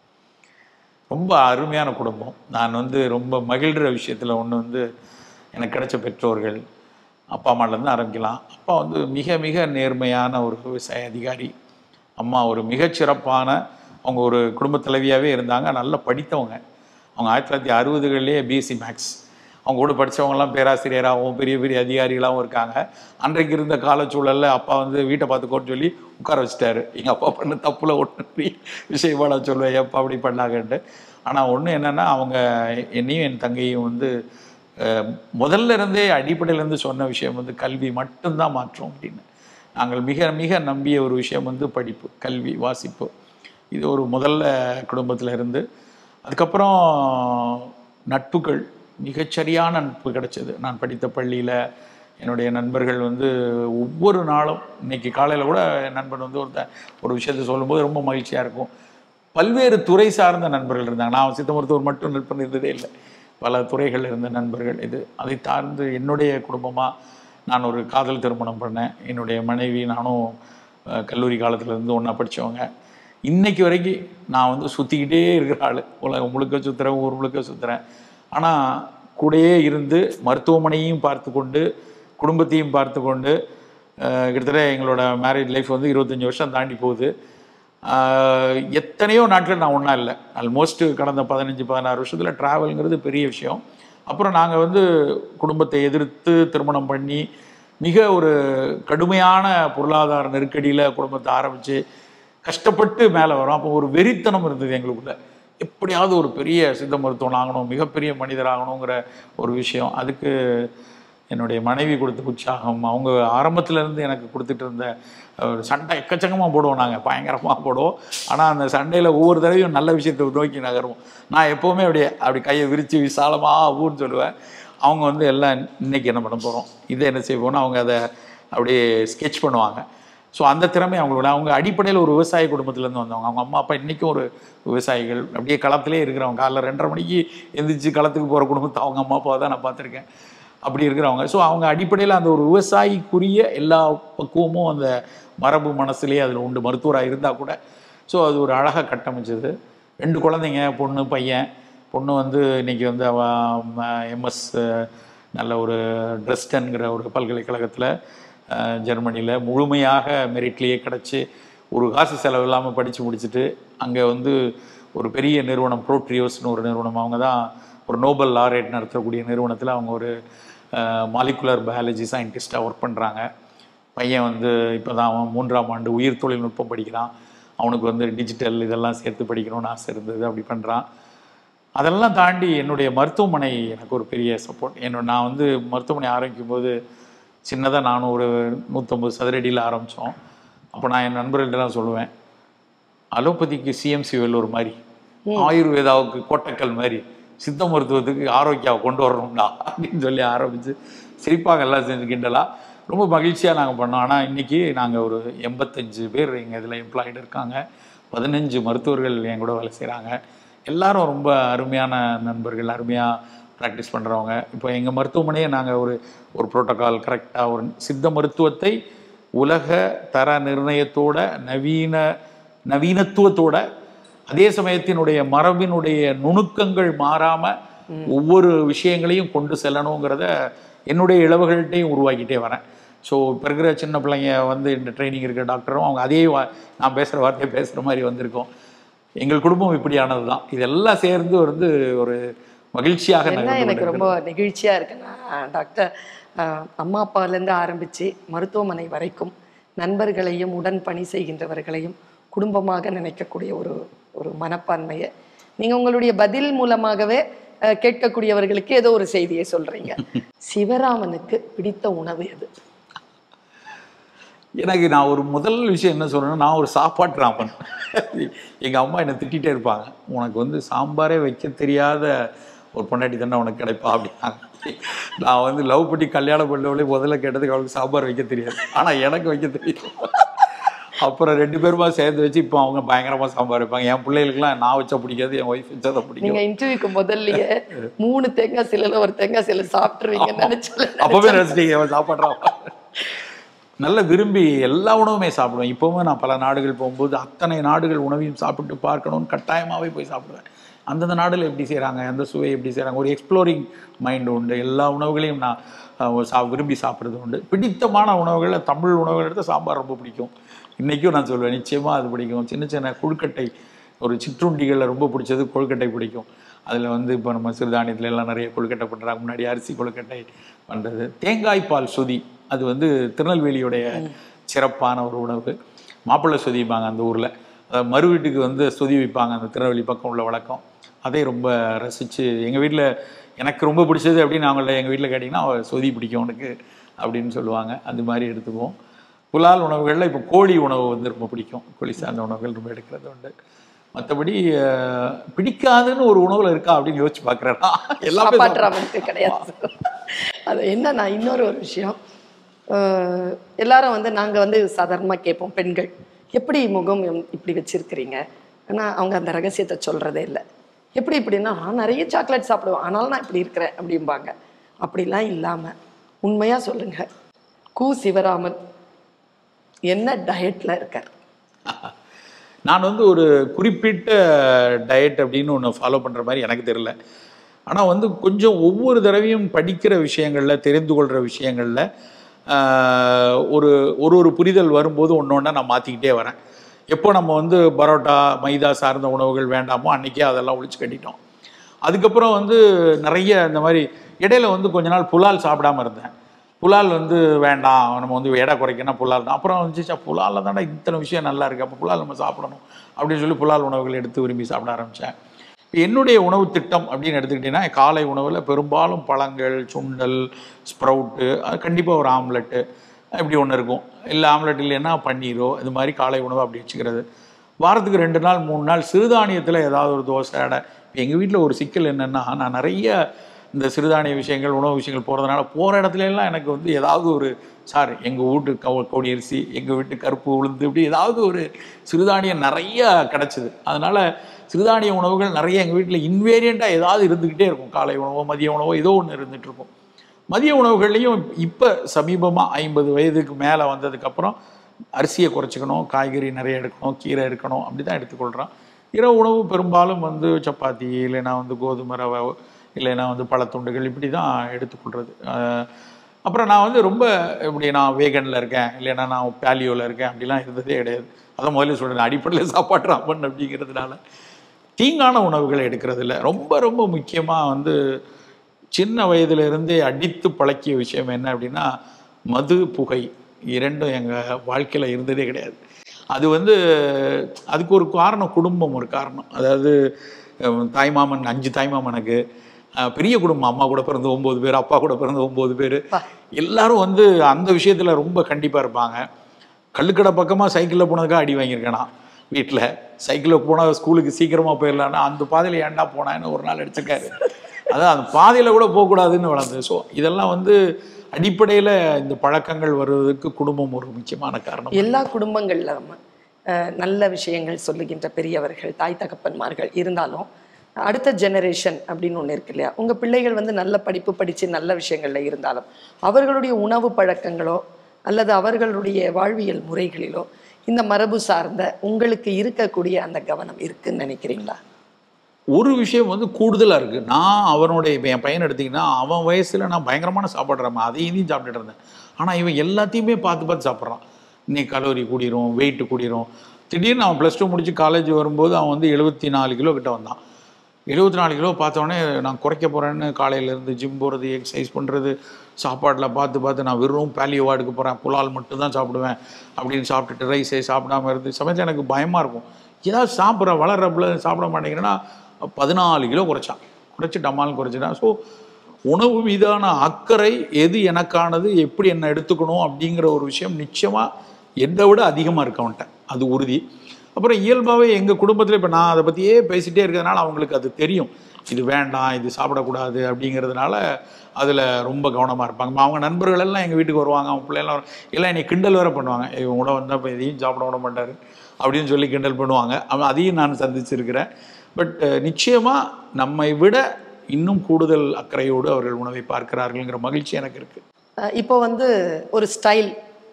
ரொம்ப அருமையான குடும்பம் நான் வந்து ரொம்ப மகிழ்கிற விஷயத்தில் ஒன்று வந்து எனக்கு கிடைச்ச பெற்றோர்கள் அப்பா அம்மாலேருந்து ஆரம்பிக்கலாம் அப்பா வந்து மிக மிக நேர்மையான ஒரு விவசாய அதிகாரி அம்மா ஒரு மிகச்சிறப்பான அவங்க ஒரு குடும்ப தலைவியாகவே இருந்தாங்க நல்லா படித்தவங்க அவங்க ஆயிரத்தி தொள்ளாயிரத்தி அறுபதுகள்லேயே பிஎஸ்சி மேக்ஸ் அவங்க கூட படித்தவங்கலாம் பேராசிரியராகவும் பெரிய பெரிய அதிகாரிகளாகவும் இருக்காங்க அன்றைக்கு இருந்த காலச்சூழலில் அப்பா வந்து வீட்டை பார்த்துக்கோன்னு சொல்லி உட்கார வச்சுட்டாரு எங்கள் அப்பா பண்ண தப்புல ஒன்று விஷயமா நான் சொல்லுவேன் எப்பா அப்படி பண்ணாங்கன்ட்டு ஆனால் ஒன்று என்னென்னா அவங்க என்னையும் என் தங்கையும் வந்து அஹ், முதல்ல இருந்தே அடிப்படையில இருந்து சொன்ன விஷயம் வந்து கல்வி மட்டும்தான் மாற்றும் அப்படின்னு நாங்கள் மிக மிக நம்பிய ஒரு விஷயம் வந்து படிப்பு கல்வி வாசிப்பு இது ஒரு முதல்ல குடும்பத்தில் இருந்து அதுக்கப்புறம் நட்புகள் மிகச்சரியான நட்பு கிடைச்சது நான் படித்த பள்ளியில் என்னுடைய நண்பர்கள் வந்து ஒவ்வொரு நாளும் இன்னைக்கு காலையில் கூட என் நண்பன் வந்து ஒருத்தன் ஒரு விஷயத்தை சொல்லும்போது ரொம்ப மகிழ்ச்சியாக இருக்கும் பல்வேறு துறை சார்ந்த நண்பர்கள் இருந்தாங்க நான் சித்த மருத்துவர் மட்டும் நட்பு இருந்ததே இல்லை பல துறைகள் இருந்த நண்பர்கள் இது அதை சார்ந்து என்னுடைய குடும்பமாக நான் ஒரு காதல் திருமணம் பண்ணேன் என்னுடைய மனைவி நானும் அஹ், கல்லூரி காலத்துல இருந்து ஒன்றா படித்தவங்க இன்னைக்கு வரைக்கும் நான் வந்து சுற்றிக்கிட்டே இருக்கிற ஆள் உலகம் முழுக்க சுற்றுறேன் ஊர் முழுக்க சுற்றுறேன் ஆனால் கூடயே இருந்து மருத்துவமனையும் பார்த்து கொண்டு குடும்பத்தையும் பார்த்து கொண்டு அஹ், கிட்டத்தட்ட எங்களோட மேரேஜ் லைஃப் வந்து இருபத்தஞ்சி வருஷம் தாண்டி போகுது ஆஹ், எத்தனையோ நாட்கள் நான் ஒன்றா இல்லை ஆல்மோஸ்ட் கடந்த பதினஞ்சு பதினாறு வருஷத்தில் ட்ராவல்ங்கிறது பெரிய விஷயம் அப்புறம் நாங்கள் வந்து குடும்பத்தை எதிர்த்து திருமணம் பண்ணி மிக ஒரு கடுமையான பொருளாதார நெருக்கடியில் குடும்பத்தை ஆரம்பித்து கஷ்டப்பட்டு மேலே வரோம் அப்போ ஒரு வெறித்தனம் இருந்தது எங்களுக்குள்ள எப்படியாவது ஒரு பெரிய சித்த மருத்துவம் ஆகணும் மிகப்பெரிய மனிதர் ஆகணுங்கிற ஒரு விஷயம் அதுக்கு என்னுடைய மனைவி கொடுத்த உற்சாகம் அவங்க ஆரம்பத்துல இருந்து எனக்கு கொடுத்துட்டு இருந்த அஹ், சண்டை எக்கச்சக்கமாக போடுவோம் நாங்கள் பயங்கரமாக போடுவோம் ஆனால் அந்த சண்டையில் ஒவ்வொரு தடவையும் நல்ல விஷயத்தை நோக்கி நகருவோம் நான் எப்போவுமே அப்படியே அப்படி கையை விரித்து விசாலமாக ஊன்னு சொல்லுவேன் அவங்க வந்து எல்லாம் இன்னைக்கு என்ன பண்ண போகிறோம் இதை என்ன செய்ய போகிறோம் அவங்க அதை அப்படியே ஸ்கெட்ச் பண்ணுவாங்க ஸோ அந்த திறமை அவங்களோட அவங்க அடிப்படையில் ஒரு விவசாய குடும்பத்துலேருந்து வந்தவங்க அவங்க அம்மா அப்பா இன்றைக்கும் ஒரு விவசாயிகள் அப்படியே களத்திலே இருக்கிறவங்க காலைல ரெண்டரை மணிக்கு எந்திரிச்சு களத்துக்கு போகிற குடும்பத்தை அவங்க அம்மா அப்பாவை தான் நான் பார்த்துருக்கேன் அப்படி இருக்கிறவங்க ஸோ அவங்க அடிப்படையில் அந்த ஒரு விவசாயிக்குரிய எல்லா பக்குவமும் அந்த மரபு மனசுலேயே அதில் உண்டு மருத்துவராக இருந்தால் கூட ஸோ அது ஒரு அழகாக கட்டமைச்சது ரெண்டு குழந்தைங்க பொண்ணு பையன் பொண்ணு வந்து இன்னைக்கு வந்து அவ எம்எஸ் நல்ல ஒரு ட்ரெஸ்டன்கிற ஒரு பல்கலைக்கழகத்தில் ஜெர்மனியில் முழுமையாக மெரிட்லேயே கிடச்சி ஒரு காசு செலவு இல்லாமல் படித்து முடிச்சுட்டு அங்கே வந்து ஒரு பெரிய நிறுவனம் ப்ரோட்ரியோஸ்னு ஒரு நிறுவனம் அவங்க தான் ஒரு நோபல் லாரேட் நடத்தக்கூடிய நிறுவனத்தில் அவங்க ஒரு மாலிகுலர் பயாலஜி சயின்டிஸ்ட்டாக ஒர்க் பண்ணுறாங்க பையன் வந்து இப்போ தான் அவன் மூன்றாம் ஆண்டு உயிர் தொழில்நுட்பம் படிக்கிறான் அவனுக்கு வந்து டிஜிட்டல் இதெல்லாம் சேர்த்து படிக்கணும்னு ஆசை இருந்தது அப்படி பண்ணுறான் அதெல்லாம் தாண்டி என்னுடைய மருத்துவமனை எனக்கு ஒரு பெரிய சப்போர்ட் என்னோட நான் வந்து மருத்துவமனை ஆரம்பிக்கும் போது சின்னதாக நானும் ஒரு நூற்றம்பது சதுரடியில் ஆரம்பித்தோம் அப்போ நான் என் நண்பர்கள்ட்டலாம் சொல்லுவேன் அலோபதிக்கு சிஎம்சி வெல்லூர் மாதிரி ஆயுர்வேதாவுக்கு கோட்டக்கல் மாதிரி சித்த மருத்துவத்துக்கு ஆரோக்கியாவை கொண்டு வரணும்டா அப்படின்னு சொல்லி ஆரம்பித்து சிரிப்பாங்க எல்லாம் செஞ்சு கிண்டலா ரொம்ப மகிழ்ச்சியாக நாங்கள் பண்ணோம் ஆனால் இன்றைக்கி நாங்கள் ஒரு எண்பத்தஞ்சு பேர் எங்கள் இதில் எம்ப்ளாய்டு இருக்காங்க பதினஞ்சு மருத்துவர்கள் என் கூட வேலை செய்கிறாங்க எல்லாரும் ரொம்ப அருமையான நண்பர்கள் அருமையாக ப்ராக்டிஸ் பண்ணுறவங்க இப்போ எங்கள் மருத்துவமனையை நாங்கள் ஒரு ஒரு புரோட்டோகால் கரெக்டாக ஒரு சித்த மருத்துவத்தை உலக தர நிர்ணயத்தோட நவீன நவீனத்துவத்தோட அதே சமயத்தினுடைய மரபினுடைய நுணுக்கங்கள் மாறாம ஒவ்வொரு விஷயங்களையும் கொண்டு செல்லணுங்கிறத என்னுடைய இளவுகள்கிட்டையும் உருவாக்கிட்டே வரேன் ஸோ இப்போ இருக்கிற சின்ன பிள்ளைங்க வந்து இந்த ட்ரைனிங் இருக்கிற டாக்டரும் அவங்க அதே வா- நான் பேசுகிற வார்த்தையை பேசுகிற மாதிரி வந்திருக்கோம் எங்கள் குடும்பம் இப்படியானது தான் இதெல்லாம் சேர்ந்து வந்து ஒரு மகிழ்ச்சியாக என்ன நகர்ந்து எனக்கு கொண்டிருக்கிறது. ரொம்ப நெகிழ்ச்சியா இருக்குன்னா டாக்டர் அஹ், அம்மா அப்பாலேருந்து ஆரம்பிச்சு மருத்துவமனை வரைக்கும் நண்பர்களையும் உடன் பணி செய்கின்றவர்களையும் குடும்பமாக நினைக்கக்கூடிய ஒரு ஒரு மனப்பான்மையை நீங்க உங்களுடைய பதில் மூலமாகவே அஹ், கேட்கக்கூடியவர்களுக்கு ஏதோ ஒரு செய்தியை சொல்றீங்க சிவராமனுக்கு பிடித்த உணவு எது எனக்கு நான் ஒரு முதல் விஷயம் என்ன சொல்றேன்னா நான் ஒரு சாப்பாட்டு ராமன் எங்கள் அம்மா என்னை திட்டிகிட்டே இருப்பாங்க உனக்கு வந்து சாம்பாரே வைக்க தெரியாத ஒரு பொண்டாட்டி தானே உனக்கு கிடைப்பா அப்படின்னாங்க நான் வந்து லவ் பண்ணி கல்யாணம் பண்ணவளே முதல்ல கேட்டதுக்கு அவளுக்கு சாம்பார் வைக்க தெரியாது ஆனால் எனக்கு வைக்க தெரியும் அப்புறம் ரெண்டு பேருமா சேர்ந்து வச்சு இப்போ அவங்க பயங்கரமாக சாம்பார் வைப்பாங்க என் பிள்ளைகளுக்குலாம் நான் வச்சா பிடிக்காது என் ஒய்ஃப் வச்சா தான் பிடிக்கும் நீங்க இன்டர்வியூக்கு முதல்லயே மூணு தேங்காய் சிலையில ஒரு தேங்காய் சிலை சாப்பிட்டுருவீங்கன்னு நினைச்சல அப்பவே ரசிச்சிங்க அவன் சாப்பிட்றான் நல்ல விரும்பி எல்லா உணவுமே சாப்பிடுவேன் இப்போவும் நான் பல நாடுகள் போகும்போது அத்தனை நாடுகள் உணவையும் சாப்பிட்டு பார்க்கணும்னு கட்டாயமாகவே போய் சாப்பிடுவேன் அந்தந்த நாடுல எப்படி செய்கிறாங்க அந்த சுவை எப்படி செய்கிறாங்க ஒரு எக்ஸ்ப்ளோரிங் மைண்ட் உண்டு எல்லா உணவுகளையும் நான் அஹ், சா விரும்பி சாப்பிட்றது உண்டு பிடித்தமான உணவுகளில் தமிழ் உணவுகள் எடுத்து சாம்பார் ரொம்ப பிடிக்கும் இன்றைக்கும் நான் சொல்லுவேன் நிச்சயமாக அது பிடிக்கும் சின்ன சின்ன கொழுக்கட்டை ஒரு சிற்றுண்டிகளில் ரொம்ப பிடிச்சது கொழுக்கட்டை பிடிக்கும் அதில் வந்து இப்போ நம்ம சிறுதானியத்துல எல்லாம் நிறைய கொழுக்கட்டை பண்ணுறாங்க முன்னாடி அரிசி கொழுக்கட்டை பண்ணுறது தேங்காய் பால் சொதி அது வந்து திருநெல்வேலியுடைய சிறப்பான ஒரு உணவு மாப்பிள்ளை சொதிப்பாங்க அந்த ஊரில் மறு வீட்டுக்கு வந்து சொதி வைப்பாங்க அந்த திருநெல்வேலி பக்கம் உள்ள வழக்கம் அதை ரொம்ப ரசித்து எங்கள் வீட்டில் எனக்கு ரொம்ப பிடிச்சது அப்படின்னு அவங்கள எங்கள் வீட்டில் கேட்டிங்கன்னா அவ சொதி பிடிக்கும் உனக்கு அப்படின்னு சொல்லுவாங்க அது மாதிரி எடுத்துக்குவோம் புலால் உணவுகளில் இப்போ கோழி உணவு வந்து ரொம்ப பிடிக்கும் கோழி சார்ந்த உணவுகள் ரொம்ப எடுக்கிறது உண்டு மற்றபடி அஹ், பிடிக்காதுன்னு ஒரு உணவுல இருக்கா அப்படின்னு யோசிச்சு பார்க்குறேன்னா எல்லாமே சாப்பாட்டு ராமனுக்கு கிடையாது அது என்னன்னா இன்னொரு ஒரு விஷயம் அஹ் எல்லாரும் வந்து நாங்க வந்து சாதாரணமா கேட்போம் பெண்கள் எப்படி முகம் எம்- இப்படி வச்சிருக்கிறீங்க ஆனா அவங்க அந்த ரகசியத்தை சொல்றதே இல்லை எப்படி இப்படின்னா நான் நிறைய சாக்லேட் சாப்பிடுவேன் ஆனாலும் நான் இப்படி இருக்கிறேன் அப்படிம்பாங்க அப்படிலாம் இல்லாம உண்மையா சொல்லுங்க கு சிவராமன் என்ன டயட்ல இருக்கார் நான் வந்து ஒரு குறிப்பிட்ட டயட் அப்படின்னு ஒன்று ஃபாலோ பண்ணுற மாதிரி எனக்கு தெரியல ஆனால் வந்து கொஞ்சம் ஒவ்வொரு தடவையும் படிக்கிற விஷயங்களில் தெரிந்து கொள்கிற விஷயங்களில் ஆஹ், ஒரு ஒரு ஒரு புரிதல் வரும்போது ஒன்று ஒன்றா நான் மாற்றிக்கிட்டே வரேன் எப்போ நம்ம வந்து பரோட்டா மைதா சார்ந்த உணவுகள் வேண்டாமோ அன்றைக்கே அதெல்லாம் ஒழிச்சு கட்டிட்டோம் அதுக்கப்புறம் வந்து நிறைய இந்த மாதிரி இடையில வந்து கொஞ்ச நாள் புலால் சாப்பிடாம இருந்தேன் புலால் வந்து வேண்டாம் நம்ம வந்து எடை குறைக்கணும் புலால் தான் அப்புறம் வந்துச்சு புலாலில் தானே இத்தனை விஷயம் நல்லா இருக்குது அப்போ புலால் நம்ம சாப்பிடணும் அப்படின்னு சொல்லி புலால் உணவுகள் எடுத்து விரும்பி சாப்பிட ஆரம்பித்தேன் என்னுடைய உணவு திட்டம் அப்படின்னு எடுத்துக்கிட்டிங்கன்னா காலை உணவில் பெரும்பாலும் பழங்கள் சுண்டல் ஸ்ப்ரவுட்டு அது கண்டிப்பாக ஒரு ஆம்லெட்டு இப்படி ஒன்று இருக்கும் இல்லை ஆம்லெட் இல்லைன்னா பன்னீரோ இது மாதிரி காலை உணவு அப்படி வச்சுக்கிறது வாரத்துக்கு ரெண்டு நாள் மூணு நாள் சிறுதானியத்தில் ஏதாவது ஒரு தோசை அடை இப்போ எங்கள் வீட்டில் ஒரு சிக்கல் என்னென்னா நான் நிறைய இந்த சிறுதானிய விஷயங்கள் உணவு விஷயங்கள் போகிறதுனால போகிற இடத்துல எல்லாம் எனக்கு வந்து ஏதாவது ஒரு சார் எங்கள் வீட்டு கவு கவுனி அரிசி எங்கள் வீட்டு கருப்பு உளுந்து இப்படி ஏதாவது ஒரு சிறுதானியம் நிறைய கிடச்சிது அதனால் சிறுதானிய உணவுகள் நிறைய எங்கள் வீட்டில் இன்வேரியண்ட்டாக ஏதாவது இருந்துக்கிட்டே இருக்கும் காலை உணவோ மதிய உணவோ ஏதோ ஒன்று இருந்துகிட்டு இருக்கும் மதிய உணவுகள்லையும் இப்போ சமீபமாக ஐம்பது வயதுக்கு மேலே வந்ததுக்கப்புறம் அரிசியை குறைச்சிக்கணும் காய்கறி நிறைய எடுக்கணும் கீரை எடுக்கணும் அப்படி தான் எடுத்துக்கொள்கிறோம் இரவு உணவு பெரும்பாலும் வந்து சப்பாத்தி இல்லைன்னா வந்து கோதுமை ரவை இல்லைன்னா வந்து பழத்துண்டுகள் இப்படி தான் எடுத்துக்கொள்கிறது அஹ் அப்புறம் நான் வந்து ரொம்ப இப்படி நான் வேகனில் இருக்கேன் இல்லைன்னா நான் பேலியோவில் இருக்கேன் அப்படிலாம் இருந்ததே கிடையாது அதான் முதல்ல சொல்கிறேன் அடிப்படையில் சாப்பாடு ராமன் அப்படிங்கிறதுனால தீங்கான உணவுகளை எடுக்கிறது இல்லை ரொம்ப ரொம்ப முக்கியமாக வந்து சின்ன வயதுல இருந்தே அடித்து பழக்கிய விஷயம் என்ன அப்படின்னா மது புகை இரண்டும் எங்கள் வாழ்க்கையில் இருந்ததே கிடையாது அது வந்து அதுக்கு ஒரு காரணம் குடும்பம் ஒரு காரணம் அதாவது அஹ், தாய்மாமன் அஞ்சு தாய்மாமனுக்கு அஹ், பெரிய குடும்பம் அம்மா கூட பிறந்த ஒம்பது பேர் அப்பா கூட பிறந்த ஒம்பது பேர் எல்லாரும் வந்து அந்த விஷயத்தில் ரொம்ப கண்டிப்பாக இருப்பாங்க கள்ளுக்கடை பக்கமாக சைக்கிளில் போனதுக்காக அடி வாங்கியிருக்கேன் நான் வீட்டில் சைக்கிளில் போனால் ஸ்கூலுக்கு சீக்கிரமாக போயிடலான்னா அந்த பாதையில் ஏன்டா போனான்னு ஒரு நாள் எடுத்துக்காரு அதான் அந்த பாதையில் கூட போகக்கூடாதுன்னு வளர்ந்தது ஸோ இதெல்லாம் வந்து அடிப்படையில் இந்த பழக்கங்கள் வருவதற்கு குடும்பம் ஒரு முக்கியமான காரணம் எல்லா குடும்பங்கள்ல அஹ், நல்ல விஷயங்கள் சொல்லுகின்ற பெரியவர்கள் தாய் தகப்பன்மார்கள் இருந்தாலும் அடுத்த ஜெனரேஷன் அப்படின்னு ஒன்று இருக்கு இல்லையா உங்கள் பிள்ளைகள் வந்து நல்ல படிப்பு படித்து நல்ல விஷயங்கள்ல இருந்தாலும் அவர்களுடைய உணவு பழக்கங்களோ அல்லது அவர்களுடைய வாழ்வியல் முறைகளிலோ இந்த மரபு சார்ந்த உங்களுக்கு இருக்கக்கூடிய அந்த கவனம் இருக்குன்னு நினைக்கிறீங்களா ஒரு விஷயம் வந்து கூடுதலாக இருக்குது நான் அவனுடைய இப்போ என் பையன் எடுத்திங்கன்னா அவன் வயசில் நான் பயங்கரமான சாப்பிட்றேன் அதையும் இதையும் சாப்பிட்டுட்டு இருந்தேன் ஆனால் இவன் எல்லாத்தையுமே பார்த்து பார்த்து சாப்பிட்றான் இன்னைக்கு கலோரி கூடிரும் வெயிட் கூடிரும் திடீர்னு அவன் ப்ளஸ் டூ முடிச்சு காலேஜ் வரும்போது அவன் வந்து எழுபத்தி நாலு கிலோ கிட்ட வந்தான் எழுபத்தி நாலு கிலோ பார்த்தோன்னே நான் குறைக்க போகிறேன்னு காலையிலேருந்து ஜிம் போகிறது எக்ஸசைஸ் பண்ணுறது சாப்பாட்டில் பார்த்து பார்த்து நான் வெறும் பேலியோவா எடுக்க போகிறேன் புலால் மட்டும் தான் சாப்பிடுவேன் அப்படின்னு சாப்பிட்டுட்டு ரைஸே சாப்பிடாம இருந்து சமயத்தில் எனக்கு பயமாக இருக்கும் ஏதாவது சாப்பிட்ற வளர்றப்பல சாப்பிட மாட்டேங்கிறேன்னா பதினாலு கிலோ குறைச்சான் குறைச்சி டமால் குறைச்சிட்டான் ஸோ உணவு மீதான அக்கறை எது எனக்கானது எப்படி என்ன எடுத்துக்கணும் அப்படிங்கிற ஒரு விஷயம் நிச்சயமாக என்னை விட அதிகமாக இருக்கு அவன்கிட்ட அது உறுதி அப்புறம் இயல்பாகவே எங்கள் குடும்பத்தில் இப்போ நான் அதை பற்றியே பேசிகிட்டே இருக்கிறதுனால அவங்களுக்கு அது தெரியும் இது வேண்டாம் இது சாப்பிடக்கூடாது அப்படிங்கிறதுனால அதில் ரொம்ப கவனமாக இருப்பாங்க அவங்க நண்பர்கள் எல்லாம் எங்கள் வீட்டுக்கு வருவாங்க அவங்க பிள்ளைலாம் வரும். எல்லாம் என்னை கிண்டல் வேற பண்ணுவாங்க இவன் உணவு வந்தால் இப்போ இதையும் சாப்பிட விட மாட்டார் அப்படின்னு சொல்லி கிண்டல் பண்ணுவாங்க அவன் அதையும் நான் சந்திச்சிருக்கிறேன் பட் நிச்சயமாக நம்மை விட இன்னும் கூடுதல் அக்கறையோடு அவர்கள் உணவை பார்க்கிறார்கள்ங்கிற மகிழ்ச்சி எனக்கு இருக்குது அஹ் இப்போ வந்து ஒரு ஸ்டைல்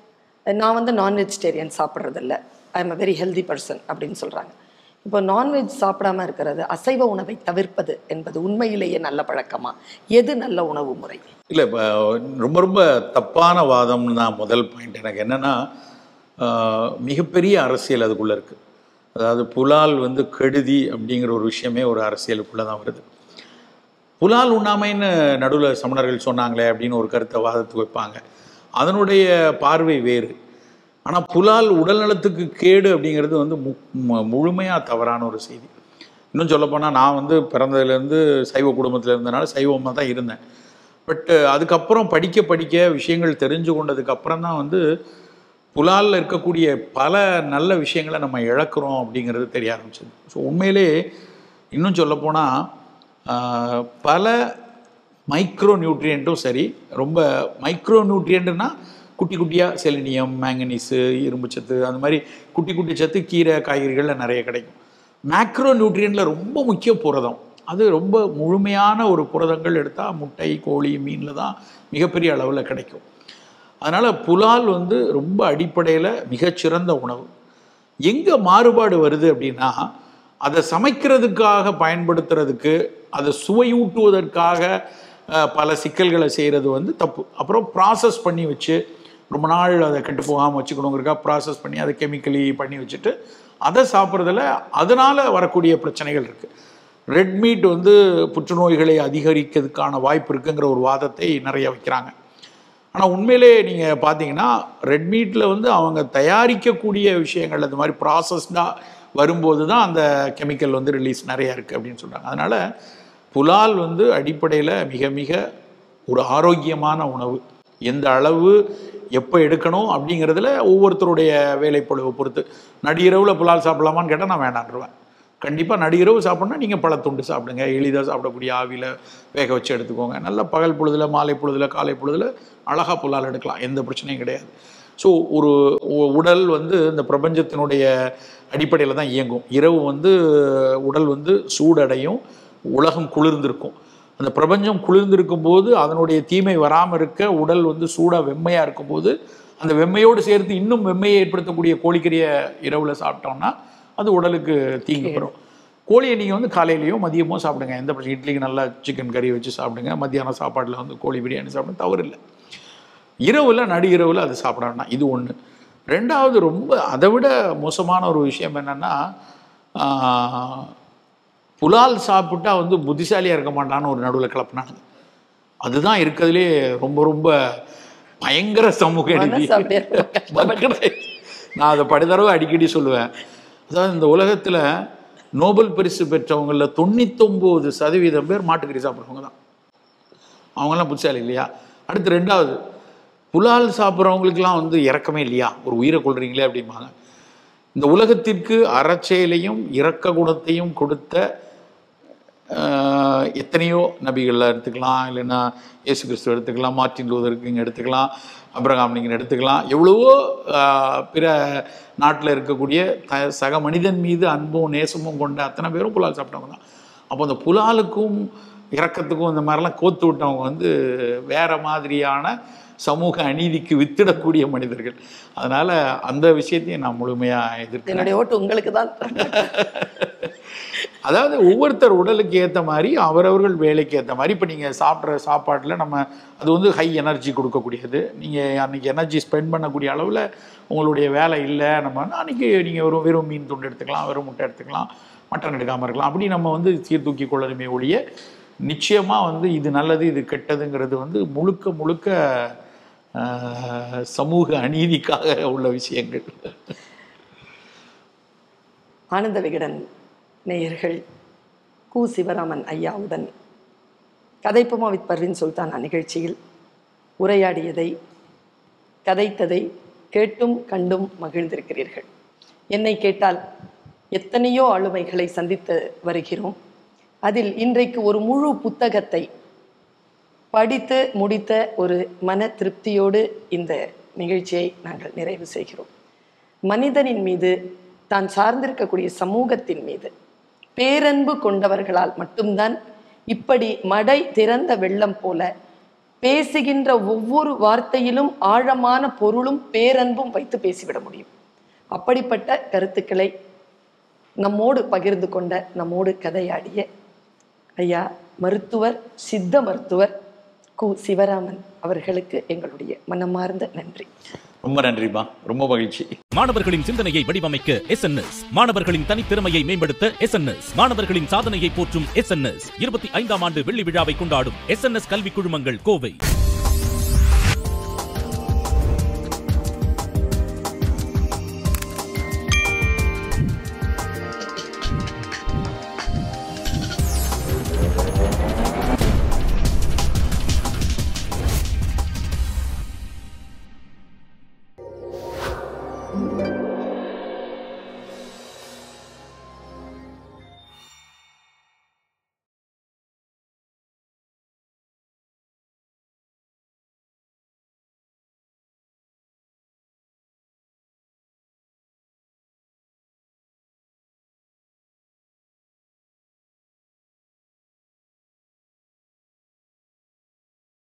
நான் வந்து நான் வெஜிடேரியன் சாப்பிட்றதில்ல I am a very healthy person அப்படின்னு சொல்கிறாங்க இப்போ நான்வெஜ் சாப்பிடாம இருக்கிறது அசைவ உணவை தவிர்ப்பது என்பது உண்மையிலேயே நல்ல பழக்கமா எது நல்ல உணவு முறை இல்லை இப்போ ரொம்ப ரொம்ப தப்பான வாதம்னு தான் முதல் பாயிண்ட் எனக்கு என்னென்னா மிகப்பெரிய அரசியல் அதுக்குள்ளே இருக்குது அதாவது புலால் வந்து கெடுதி அப்படிங்கிற ஒரு விஷயமே ஒரு அரசியலுக்குள்ளே தான் வருது புலால் உண்ணாமைன்னு நடுவில் சமணர்கள் சொன்னாங்களே அப்படின்னு ஒரு கருத்தை வாதத்துக்கு வைப்பாங்க அதனுடைய பார்வை வேறு ஆனால் புலால் உடல்நலத்துக்கு கேடு அப்படிங்கிறது வந்து மு முழுமையாக தவறான ஒரு செய்தி இன்னும் சொல்லப்போனால் நான் வந்து பிறந்ததுலேருந்து சைவ குடும்பத்தில் இருந்தனால சைவமாக தான் இருந்தேன் பட் அதுக்கப்புறம் படிக்க படிக்க விஷயங்கள் தெரிஞ்சு கொண்டதுக்கு அப்புறம் தான் வந்து புலாலில் இருக்கக்கூடிய பல நல்ல விஷயங்களை நம்ம இழக்கிறோம் அப்படிங்கிறது தெரிய ஆரம்பிச்சது ஸோ உண்மையிலே இன்னும் சொல்லப்போனால் பல மைக்ரோ நியூட்ரியண்ட்டும் சரி ரொம்ப மைக்ரோ நியூட்ரியண்ட்னா குட்டி குட்டியாக செலினியம் மேங்கனீஸு இரும்புச்சத்து அந்த மாதிரி குட்டி குட்டி சத்து கீரை காய்கறிகளில் நிறைய கிடைக்கும் மேக்ரோ நியூட்ரியண்ட்டில் ரொம்ப முக்கிய புரதம் அது ரொம்ப முழுமையான ஒரு புரதங்கள் எடுத்தால் முட்டை கோழி மீனில் தான் மிகப்பெரிய அளவில் கிடைக்கும் அதனால் புலால் வந்து ரொம்ப அடிப்படையில் மிகச்சிறந்த உணவு எங்கே மாறுபாடு வருது அப்படின்னா அதை சமைக்கிறதுக்காக பயன்படுத்துறதுக்கு அதை சுவையூட்டுவதற்காக அஹ், பல சிக்கல்களை செய்கிறது வந்து தப்பு அப்புறம் ப்ராசஸ் பண்ணி வச்சு ரொம்ப நாள் அதை கெட்டு போகாமல் வச்சுக்கணுங்கிறக்கா ப்ராசஸ் பண்ணி அதை கெமிக்கலி பண்ணி வச்சுட்டு அதை சாப்பிட்றதுல அதனால் வரக்கூடிய பிரச்சனைகள் இருக்குது ரெட் மீட் வந்து புற்றுநோய்களை அதிகரிக்கிறதுக்கான வாய்ப்பு இருக்குங்கிற ஒரு வாதத்தை நிறைய வைக்கிறாங்க ஆனால் உண்மையிலே நீங்கள் பார்த்தீங்கன்னா ரெட் மீட்டில் வந்து அவங்க தயாரிக்கக்கூடிய விஷயங்கள் அந்த மாதிரி ப்ராசஸ்டாக வரும்போது தான் அந்த கெமிக்கல் வந்து ரிலீஸ் நிறைய இருக்குது அப்படின்னு சொல்கிறாங்க அதனால் புலால் வந்து அடிப்படையில் மிக மிக ஒரு ஆரோக்கியமான உணவு எந்த அளவு எப்போ எடுக்கணும் அப்படிங்கிறதுல ஒவ்வொருத்தருடைய வேலைப்பொழுவை பொறுத்து நடிகரவில் புலால் சாப்பிடலாமான்னு கேட்டால் நான் வேண்டான்றுவேன் கண்டிப்பாக நடிகரவு சாப்பிட்னா நீங்கள் பழத்துண்டு சாப்பிடுங்க எளிதாக சாப்பிடக்கூடிய ஆவியில் வேக வச்சு எடுத்துக்கோங்க நல்ல பகல் பொழுதுல மாலை பொழுதுல காலை பொழுதுல அழகாக புலால் எடுக்கலாம் எந்த பிரச்சனையும் கிடையாது ஸோ ஒரு உ- உடல் வந்து இந்த பிரபஞ்சத்தினுடைய அடிப்படையில் தான் இயங்கும் இரவு வந்து உடல் வந்து சூடடையும் உலகம் குளிர்ந்திருக்கும் அந்த பிரபஞ்சம் குளிர்ந்திருக்கும் போது அதனுடைய தீமை வராமல் இருக்க உடல் வந்து சூடாக வெம்மையாக இருக்கும்போது அந்த வெம்மையோடு சேர்த்து இன்னும் வெம்மையை ஏற்படுத்தக்கூடிய கோழிக்கறியை இரவில் சாப்பிட்டோம்னா அது உடலுக்கு தீங்கு வரும் கோழியை நீங்கள் வந்து காலையிலையோ மதியமோ சாப்பிடுங்க எந்த பிரச்சனை இட்லிக்கு நல்லா சிக்கன் கறி வச்சு சாப்பிடுங்க மத்தியானம் சாப்பாட்டில் வந்து கோழி பிரியாணி சாப்பிடுங்க தவறு இல்லை இரவில் நடு இரவில் அது சாப்பிட வேண்டாம் இது ஒன்று ரெண்டாவது ரொம்ப அதை விட மோசமான ஒரு விஷயம் என்னென்னா புலால் சாப்பிட்டா வந்து புத்திசாலியாக இருக்க மாட்டான்னு ஒரு நடுவில் கிளப்புனாங்க அதுதான் இருக்கிறதுலே ரொம்ப ரொம்ப பயங்கர சமூக மனசு நீதி. அப்படியே ரொம்ப கஷ்டப்பட்டு. நான் அதை படிதடவை அடிக்கடி சொல்லுவேன் அதாவது இந்த உலகத்தில் நோபல் பரிசு பெற்றவங்களில் தொண்ணூத்தொம்பது சதவீதம் பேர் மாட்டுக்கறி சாப்பிட்றவங்க தான் அவங்கெல்லாம் புத்திசாலி இல்லையா அடுத்து ரெண்டாவது புலால் சாப்பிட்றவங்களுக்குலாம் வந்து இறக்கமே இல்லையா ஒரு உயிரை கொள்றீங்களே அப்படிம்பாங்க இந்த உலகத்திற்கு அறச்செயலையும் இரக்க குணத்தையும் கொடுத்த ஆஹ், எத்தனையோ நபிகளை எடுத்துக்கலாம் இல்லைன்னா இயேசு கிறிஸ்து எடுத்துக்கலாம் மார்ட்டின் லூதர் கிங் எடுத்துக்கலாம் அப்ரஹாம் லிங்கன் எடுத்துக்கலாம் எவ்வளவோ ஆஹ், பிற நாட்டில் இருக்கக்கூடிய த சக மனிதன் மீது அன்பும் நேசமும் கொண்ட அத்தனை பேரும் புலால் சாப்பிட்டவங்க தான் அப்போ அந்த புலாலுக்கும் இரக்கத்துக்கும் இந்த மாதிரிலாம் கோத்து விட்டவங்க வந்து வேற மாதிரியான சமூக அநீதிக்கு வித்திடக்கூடிய மனிதர்கள் அதனால அந்த விஷயத்தையும் நான் முழுமையாக எதிர்க்கிறேன் என்னுடைய ஓட்டு உங்களுக்கு தான் அதாவது ஒவ்வொருத்தர் உடலுக்கு ஏற்ற மாதிரி அவரவர்கள் வேலைக்கு ஏற்ற மாதிரி இப்போ நீங்கள் சாப்பிட்ற சாப்பாட்டில் நம்ம அது வந்து ஹை எனர்ஜி கொடுக்கக்கூடியது நீங்கள் அன்றைக்கி எனர்ஜி ஸ்பெண்ட் பண்ணக்கூடிய அளவில் உங்களுடைய வேலை இல்லை நம்ம அன்றைக்கி நீங்கள் வெறும் வெறும் மீன் துண்டு எடுத்துக்கலாம் வெறும் முட்டை எடுத்துக்கலாம் மட்டன் எடுக்காமல் இருக்கலாம் அப்படி நம்ம வந்து சீர்தூக்கி கொள்ளணுமே ஒழிய நிச்சயமாக வந்து இது நல்லது இது கெட்டதுங்கிறது வந்து முழுக்க முழுக்க ஆஹ், சமூக அநீதிக்காக உள்ள விஷயங்கள் ஆனந்த விகடன் நேயர்கள் கு சிவராமன் ஐயாவுடன் கதைப்பமா வித் பர்வின் சுல்தானா நிகழ்ச்சியில் உரையாடியதை கதைத்ததை கேட்டும் கண்டும் மகிழ்ந்திருக்கிறீர்கள் என்னை கேட்டால் எத்தனையோ ஆளுமைகளை சந்தித்து வருகிறோம் அதில் இன்றைக்கு ஒரு முழு புத்தகத்தை படித்து முடித்த ஒரு மன திருப்தியோடு இந்த நிகழ்ச்சியை நாங்கள் நிறைவு செய்கிறோம் மனிதனின் மீது தான் சார்ந்திருக்கக்கூடிய சமூகத்தின் மீது பேரன்பு கொண்டவர்களால் மட்டும்தான் இப்படி மடை திறந்த வெள்ளம் போல பேசுகின்ற ஒவ்வொரு வார்த்தையிலும் ஆழமான பொருளும் பேரன்பும் வைத்து பேசிவிட முடியும் அப்படிப்பட்ட கருத்துக்களை நம்மோடு பகிர்ந்து கொண்ட நம்மோடு கதையாடிய ஐயா மருத்துவர் சித்த மருத்துவர் கு சிவராமன் அவர்களுக்கு எங்களுடைய மனமார்ந்த நன்றி ரொம்ப நன்றிம்மா ரொம்ப மகிழ்ச்சி மாணவர்களின் சிந்தனையை வடிவமைக்க எஸ் மாணவர்களின் தனித்திறமையை மேம்படுத்த எஸ் மாணவர்களின் சாதனையை போற்றும் எஸ் இருபத்தி ஐந்தாம் ஆண்டு வெள்ளி விழாவை கொண்டாடும் எஸ் கல்வி குழுமங்கள் கோவை